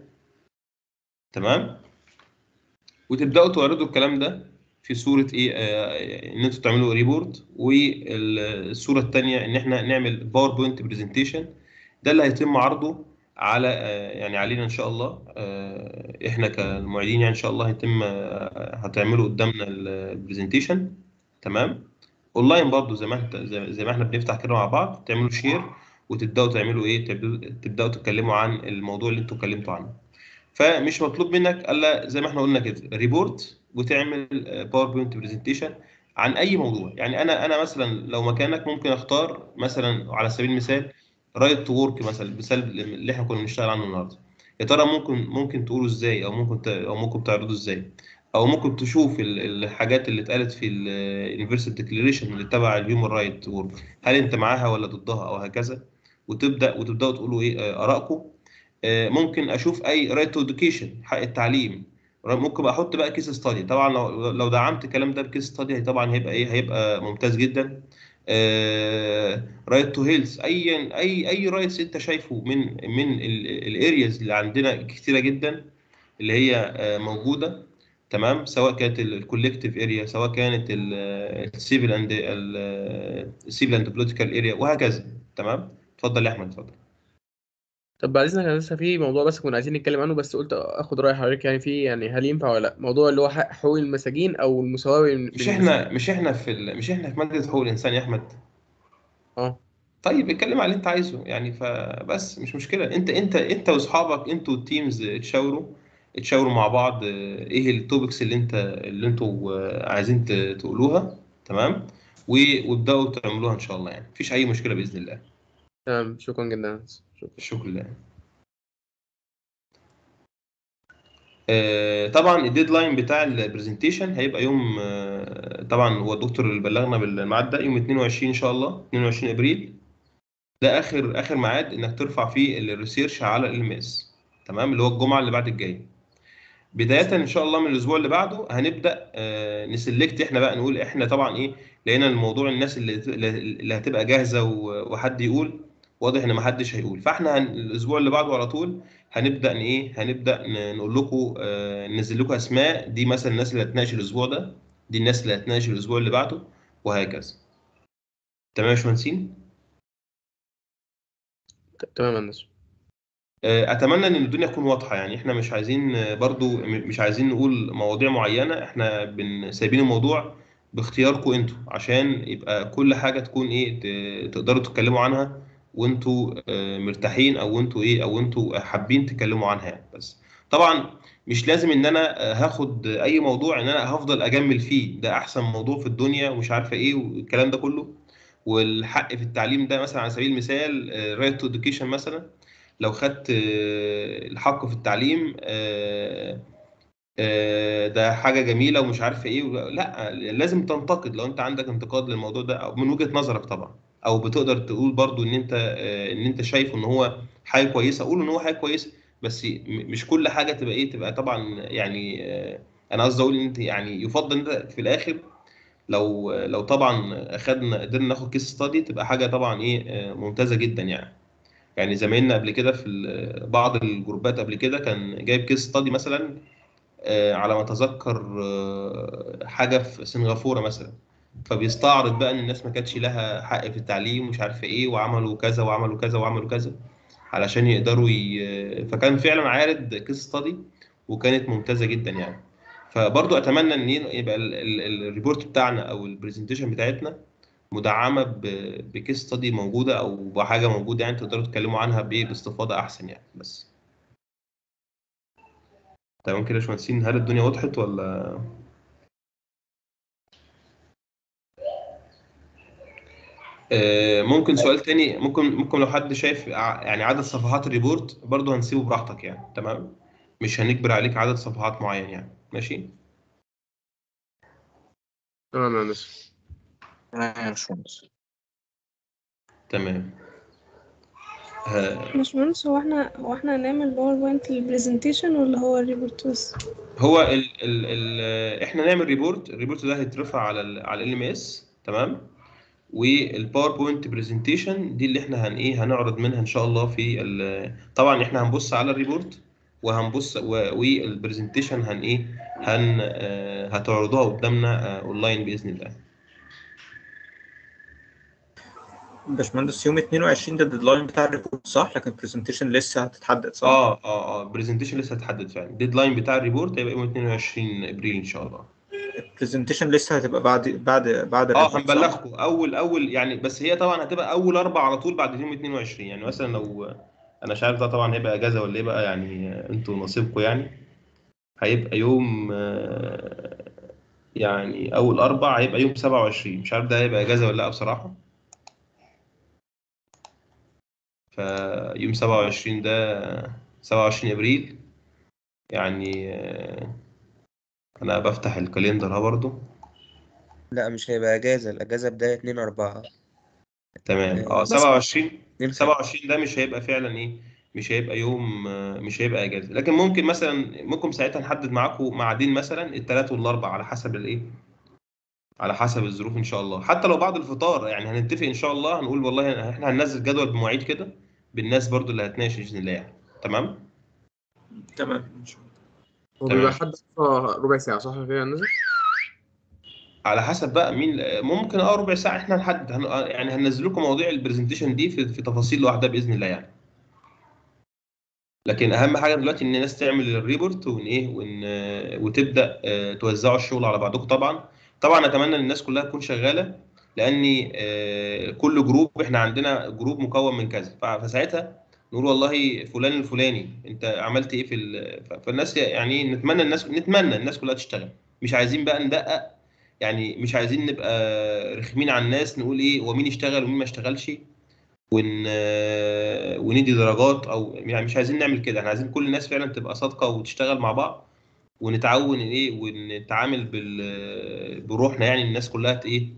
Speaker 7: تمام وتبداوا تعرضوا الكلام ده في صوره ايه آه، ان انتوا تعملوا ريبورت والصوره الثانيه ان احنا نعمل باوربوينت برزنتيشن ده اللي هيتم عرضه على آه، يعني علينا ان شاء الله آه، احنا كالمعيدين يعني ان شاء الله هيتم آه، هتعملوا قدامنا البرزنتيشن تمام اونلاين برضو زي ما انت زي زي ما احنا بنفتح كده مع بعض تعملوا شير وتبداوا تعملوا ايه تبداوا تبداوا تتكلموا عن الموضوع اللي انتوا اتكلمتوا عنه فمش مطلوب منك الا زي ما احنا قلنا كده ريبورت وتعمل باوربوينت برزنتيشن عن اي موضوع يعني انا انا مثلا لو مكانك ممكن اختار مثلا على سبيل المثال رايت تو ورك مثلا المثال اللي احنا كنا بنشتغل عنه النهارده يا ترى ممكن ممكن تقوله ازاي او ممكن ت- او ممكن تعرضه ازاي او ممكن تشوف ال- الحاجات اللي اتقالت في اليونيفرسال ديكلاريشن اللي تبع الهيومن رايت وورك هل انت معاها ولا ضدها او هكذا وتبدا وتبداوا تقولوا ايه آه، ارائكم آه، ممكن اشوف اي رايت تو اديوكيشن حق التعليم ممكن بقى احط بقى كيس ستادي طبعا لو لو دعمت الكلام ده بكيس ستادي طبعا هيبقى ايه هيبقى ممتاز جدا رايت تو هيلز اي اي اي رايتس انت شايفه من من الارياز اللي عندنا كتيره جدا اللي هي آه، موجوده تمام سواء كانت الكولكتيف اريا سواء كانت السيفل اند السيفل اند بوليتيكال اريا وهكذا تمام اتفضل يا احمد اتفضل
Speaker 6: طب بعد اذنك انا لسه في موضوع بس كنا عايزين نتكلم عنه بس قلت اخد راي حضرتك يعني فيه يعني هل ينفع ولا لا موضوع اللي هو حق حقوق المساجين او المساواه بين
Speaker 7: مش
Speaker 6: بين
Speaker 7: احنا مش احنا في ال... مش احنا في ماده حقوق الانسان يا احمد
Speaker 6: اه
Speaker 7: طيب اتكلم على اللي انت عايزه يعني فبس مش مشكله انت انت انت واصحابك انتوا التيمز اتشاوروا اتشاوروا مع بعض اه، ايه التوبكس اللي انت اللي انتوا اه، عايزين ت- تقولوها تمام و- وابداوا تعملوها ان شاء الله يعني مفيش اي مشكله باذن الله
Speaker 6: تمام شكرا جدا شكرا
Speaker 7: شكرا لله آه، طبعا الديدلاين بتاع البرزنتيشن هيبقى يوم آه، طبعا هو الدكتور اللي بلغنا بالميعاد ده يوم 22 ان شاء الله 22 ابريل ده اخر اخر ميعاد انك ترفع فيه الريسيرش على ال ام اس تمام اللي هو الجمعه اللي بعد الجايه بدايه ان شاء الله من الاسبوع اللي بعده هنبدا آه، نسلكت احنا بقى نقول احنا طبعا ايه لقينا الموضوع الناس اللي اللي هتبقى جاهزه و- وحد يقول واضح ان ما حدش هيقول فاحنا هن... الاسبوع اللي بعده على طول هنبدا ن- ايه هنبدا ن- نقول لكم آه، ننزل لكم اسماء دي مثلا الناس اللي هتناقش الاسبوع ده دي الناس اللي هتناقش الاسبوع اللي بعده وهكذا تمام يا باشمهندسين
Speaker 6: ت- تمام يا هندسه
Speaker 7: آه، اتمنى ان الدنيا تكون واضحه يعني احنا مش عايزين آه، برضو م- مش عايزين نقول مواضيع معينه احنا بن سايبين الموضوع باختياركم انتوا عشان يبقى كل حاجه تكون ايه ت- تقدروا تتكلموا عنها وانتوا آه، مرتاحين او انتوا ايه او انتوا حابين تتكلموا عنها يعني بس طبعا مش لازم ان انا آه، هاخد اي موضوع ان انا هفضل اجمل فيه ده احسن موضوع في الدنيا ومش عارفه ايه والكلام ده كله والحق في التعليم ده مثلا على سبيل المثال رايت تو اديوكيشن مثلا لو خدت آه، الحق في التعليم آه، آه، ده حاجة جميلة ومش عارف ايه و- لا لازم تنتقد لو انت عندك انتقاد للموضوع ده او من وجهة نظرك طبعا او بتقدر تقول برضو ان انت آه، ان انت شايف ان هو حاجة كويسة قول ان هو حاجة كويسة بس م- مش كل حاجة تبقى ايه تبقى طبعا يعني آه، انا قصدي اقول ان انت يعني يفضل ان انت في الاخر لو لو طبعا اخدنا قدرنا ناخد كيس ستادي تبقى حاجة طبعا ايه آه، ممتازة جدا يعني يعني زمايلنا قبل كده في ال- بعض الجروبات قبل كده كان جايب كيس ستادي مثلا آه، على ما اتذكر آه، حاجه في سنغافوره مثلا فبيستعرض بقى ان الناس ما كانتش لها حق في التعليم ومش عارفه ايه وعملوا كذا وعملوا كذا وعملوا كذا علشان يقدروا ي... فكان فعلا عارض كيس ستادي وكانت ممتازه جدا يعني فبرضو اتمنى ان يبقى ال- ال- الريبورت بتاعنا او البرزنتيشن بتاعتنا مدعمه ب- بكيس ستادي موجوده او بحاجه موجوده يعني تقدروا تتكلموا عنها بايه باستفاضه احسن يعني بس تمام كده يا باشمهندسين هل الدنيا وضحت ولا آه، ممكن سؤال تاني ممكن ممكن لو حد شايف ع- يعني عدد صفحات الريبورت برضه هنسيبه براحتك يعني تمام مش هنجبر عليك عدد صفحات معين يعني ماشي
Speaker 6: تمام يا هندسه
Speaker 5: تمام يا باشمهندس
Speaker 7: تمام آه،
Speaker 8: باشمهندس هو احنا هو احنا هنعمل باوربوينت للبرزنتيشن ولا هو الريبورت بس؟
Speaker 7: هو ال ال ال احنا نعمل ريبورت الريبورت ده هيترفع على ال على ال ام اس تمام والباوربوينت برزنتيشن دي اللي احنا هن ايه هنعرض منها ان شاء الله في ال- طبعا احنا هنبص على الريبورت وهنبص والبرزنتيشن هن ايه هن آه، هتعرضوها قدامنا آه، اونلاين باذن الله
Speaker 5: باشمهندس يوم 22 ده الديدلاين بتاع الريبورت صح لكن البرزنتيشن لسه هتتحدد صح؟
Speaker 7: اه اه اه البرزنتيشن لسه هتحدد فعلا الديدلاين بتاع الريبورت هيبقى يوم 22 ابريل ان شاء الله
Speaker 5: البرزنتيشن لسه هتبقى بعد بعد بعد
Speaker 7: اه
Speaker 5: الريبورت صح؟
Speaker 7: هنبلغكم اول اول يعني بس هي طبعا هتبقى اول اربع على طول بعد يوم 22 يعني مثلا لو انا مش عارف ده طبعا هيبقى اجازه ولا ايه بقى يعني آه، انتوا نصيبكم يعني هيبقى يوم آه، يعني اول اربع هيبقى يوم 27 مش عارف ده هيبقى اجازه ولا لا بصراحه فيوم 27 ده 27 ابريل يعني آه، انا بفتح الكاليندر اهو برضو
Speaker 9: لا مش هيبقى اجازه الاجازه بدايه 2 4
Speaker 7: تمام اه
Speaker 9: بس-
Speaker 7: 27
Speaker 9: 2
Speaker 7: 27 ده مش هيبقى فعلا ايه مش هيبقى يوم آه، مش هيبقى اجازه لكن ممكن مثلا ممكن ساعتها نحدد معاكم ميعادين مثلا الثلاث والاربع على حسب الايه على حسب الظروف ان شاء الله حتى لو بعد الفطار يعني هنتفق ان شاء الله هنقول والله احنا هننزل جدول بمواعيد كده بالناس برضو اللي هتناقش باذن الله يعني تمام
Speaker 5: تمام إن شاء الله.
Speaker 6: هو
Speaker 7: تمام.
Speaker 6: بيبقى حد أقصى ربع ساعة صح كده يا هندسة؟
Speaker 7: على حسب بقى مين ممكن اه ربع ساعه احنا نحدد هن... يعني هننزل لكم مواضيع البرزنتيشن دي في, في تفاصيل لوحدها باذن الله يعني لكن اهم حاجه دلوقتي ان الناس تعمل الريبورت وان ايه وان وتبدا آه، توزعوا الشغل على بعضكم طبعا طبعا اتمنى ان الناس كلها تكون شغاله لان آه، كل جروب احنا عندنا جروب مكون من كذا ف- فساعتها نقول والله فلان الفلاني انت عملت ايه في ال... ف- فالناس يعني نتمنى الناس نتمنى الناس كلها تشتغل مش عايزين بقى ندقق يعني مش عايزين نبقى رخمين على الناس نقول ايه ومين اشتغل ومين ما اشتغلش ون وندي درجات او يعني مش عايزين نعمل كده احنا عايزين كل الناس فعلا تبقى صادقه وتشتغل مع بعض ونتعاون ايه ونتعامل بال بروحنا يعني الناس كلها ت- ايه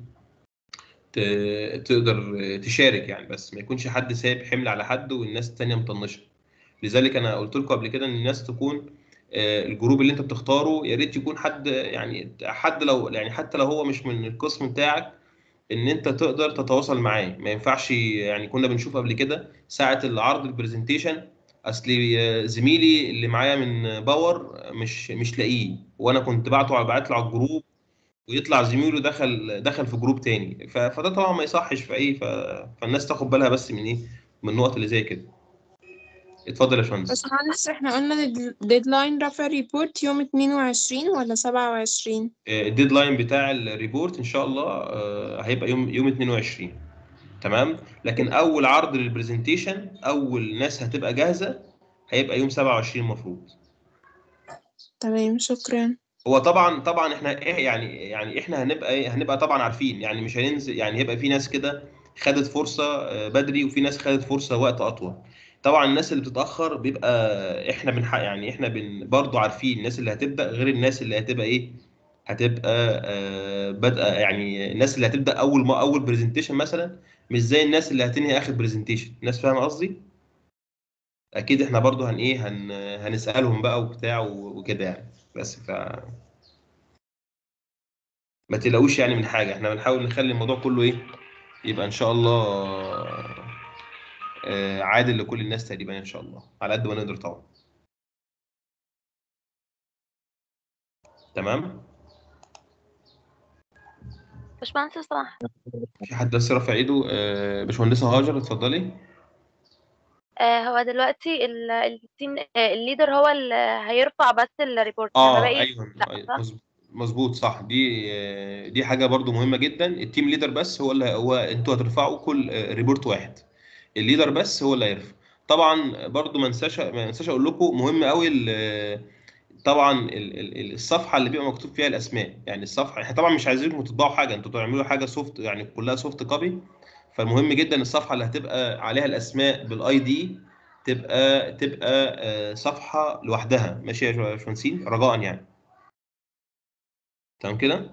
Speaker 7: ت- تقدر تشارك يعني بس ما يكونش حد سايب حمل على حد والناس التانية مطنشه لذلك انا قلت لكم قبل كده ان الناس تكون آه، الجروب اللي انت بتختاره يا ريت يكون حد يعني حد لو يعني حتى لو هو مش من القسم بتاعك ان انت تقدر تتواصل معاه ما ينفعش يعني كنا بنشوف قبل كده ساعه العرض البرزنتيشن اصل آه، زميلي اللي معايا من باور مش مش لاقيه وانا كنت بعته على بعت له على الجروب ويطلع زميله دخل دخل في جروب تاني ف- فده طبعا ما يصحش في اي ف... فالناس تاخد بالها بس من ايه من النقط اللي زي كده اتفضل يا باشمهندس
Speaker 8: بس معلش احنا قلنا ديدلاين رفع ريبورت يوم 22 ولا 27
Speaker 7: آه، الديدلاين بتاع الريبورت ان شاء الله آه، هيبقى يوم يوم 22 تمام لكن اول عرض للبرزنتيشن اول ناس هتبقى جاهزه هيبقى يوم 27 المفروض
Speaker 8: تمام شكرا
Speaker 7: هو طبعا طبعا احنا ايه يعني يعني احنا هنبقى ايه هنبقى طبعا عارفين يعني مش هننزل يعني هيبقى في ناس كده خدت فرصه آه، بدري وفي ناس خدت فرصه وقت اطول طبعا الناس اللي بتتاخر بيبقى احنا بنحق يعني احنا بن برضه عارفين الناس اللي هتبدا غير الناس اللي هتبقى ايه هتبقى آه، بادئه يعني الناس اللي هتبدا اول ما اول برزنتيشن مثلا مش زي الناس اللي هتنهي اخر برزنتيشن الناس فاهمه قصدي اكيد احنا برضه هن ايه هن هنسالهم بقى وبتاع و- وكده يعني بس ف ما تقلقوش يعني من حاجه احنا بنحاول نخلي الموضوع كله ايه يبقى ان شاء الله آه، عادل لكل الناس تقريبا ان شاء الله على قد ما نقدر طبعا تمام
Speaker 10: باشمهندس صلاح
Speaker 7: في حد بس رافع ايده آه، باشمهندسه هاجر اتفضلي
Speaker 10: آه هو دلوقتي ال- التيم آه الليدر هو اللي هيرفع بس الريبورت
Speaker 7: اه
Speaker 10: باقي
Speaker 7: ايوه
Speaker 10: لا
Speaker 7: أيوة،
Speaker 10: صح؟
Speaker 7: مظبوط مظبوط صح دي آه، دي حاجه برضو مهمه جدا التيم ليدر بس هو اللي هو انتوا هترفعوا كل آه، ريبورت واحد الليدر بس هو اللي هيرفع طبعا برضو ما انساش ما انساش اقول لكم مهم قوي ال- طبعا ال- ال- ال- الصفحه اللي بيبقى مكتوب فيها الاسماء يعني الصفحه احنا طبعا مش عايزينكم تطبعوا حاجه انتوا تعملوا حاجه سوفت يعني كلها سوفت كوبي فالمهم جدا الصفحه اللي هتبقى عليها الاسماء بالاي دي تبقى تبقى آه، صفحه لوحدها ماشي يا باشمهندسين رجاء يعني تمام كده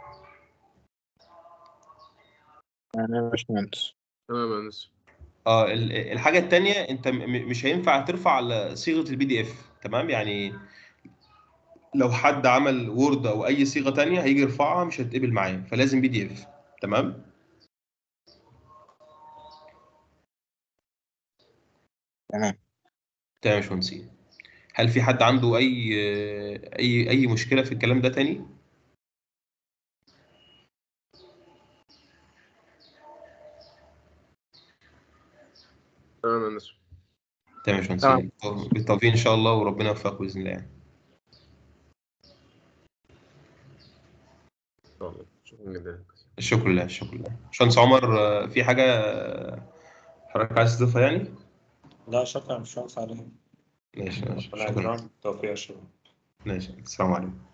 Speaker 5: يعني يا باشمهندس
Speaker 6: تمام يا هندسة
Speaker 7: اه ال- الحاجه التانيه انت م- م- مش هينفع ترفع على صيغه البي دي اف تمام يعني لو حد عمل وورد او اي صيغه تانية هيجي يرفعها مش هتقبل معاه فلازم بي دي اف تمام
Speaker 5: تمام
Speaker 7: تمام يا باشمهندسين هل في حد عنده اي اي اي مشكله في الكلام ده تاني
Speaker 6: تمام يا هندسة
Speaker 7: تمام يا باشمهندسين بالتوفيق ان شاء الله وربنا يوفقك باذن الله يعني
Speaker 6: إن شاء الله شكرا جدا
Speaker 7: الشكر لله الشكر لله باشمهندس عمر آه، في حاجه آه، حضرتك عايز تضيفها يعني
Speaker 1: لا شكرا مش عليهم
Speaker 7: ماشي ماشي
Speaker 1: ربنا
Speaker 7: شكرا
Speaker 1: يكرمك بالتوفيق يا شباب
Speaker 7: ماشي السلام عليكم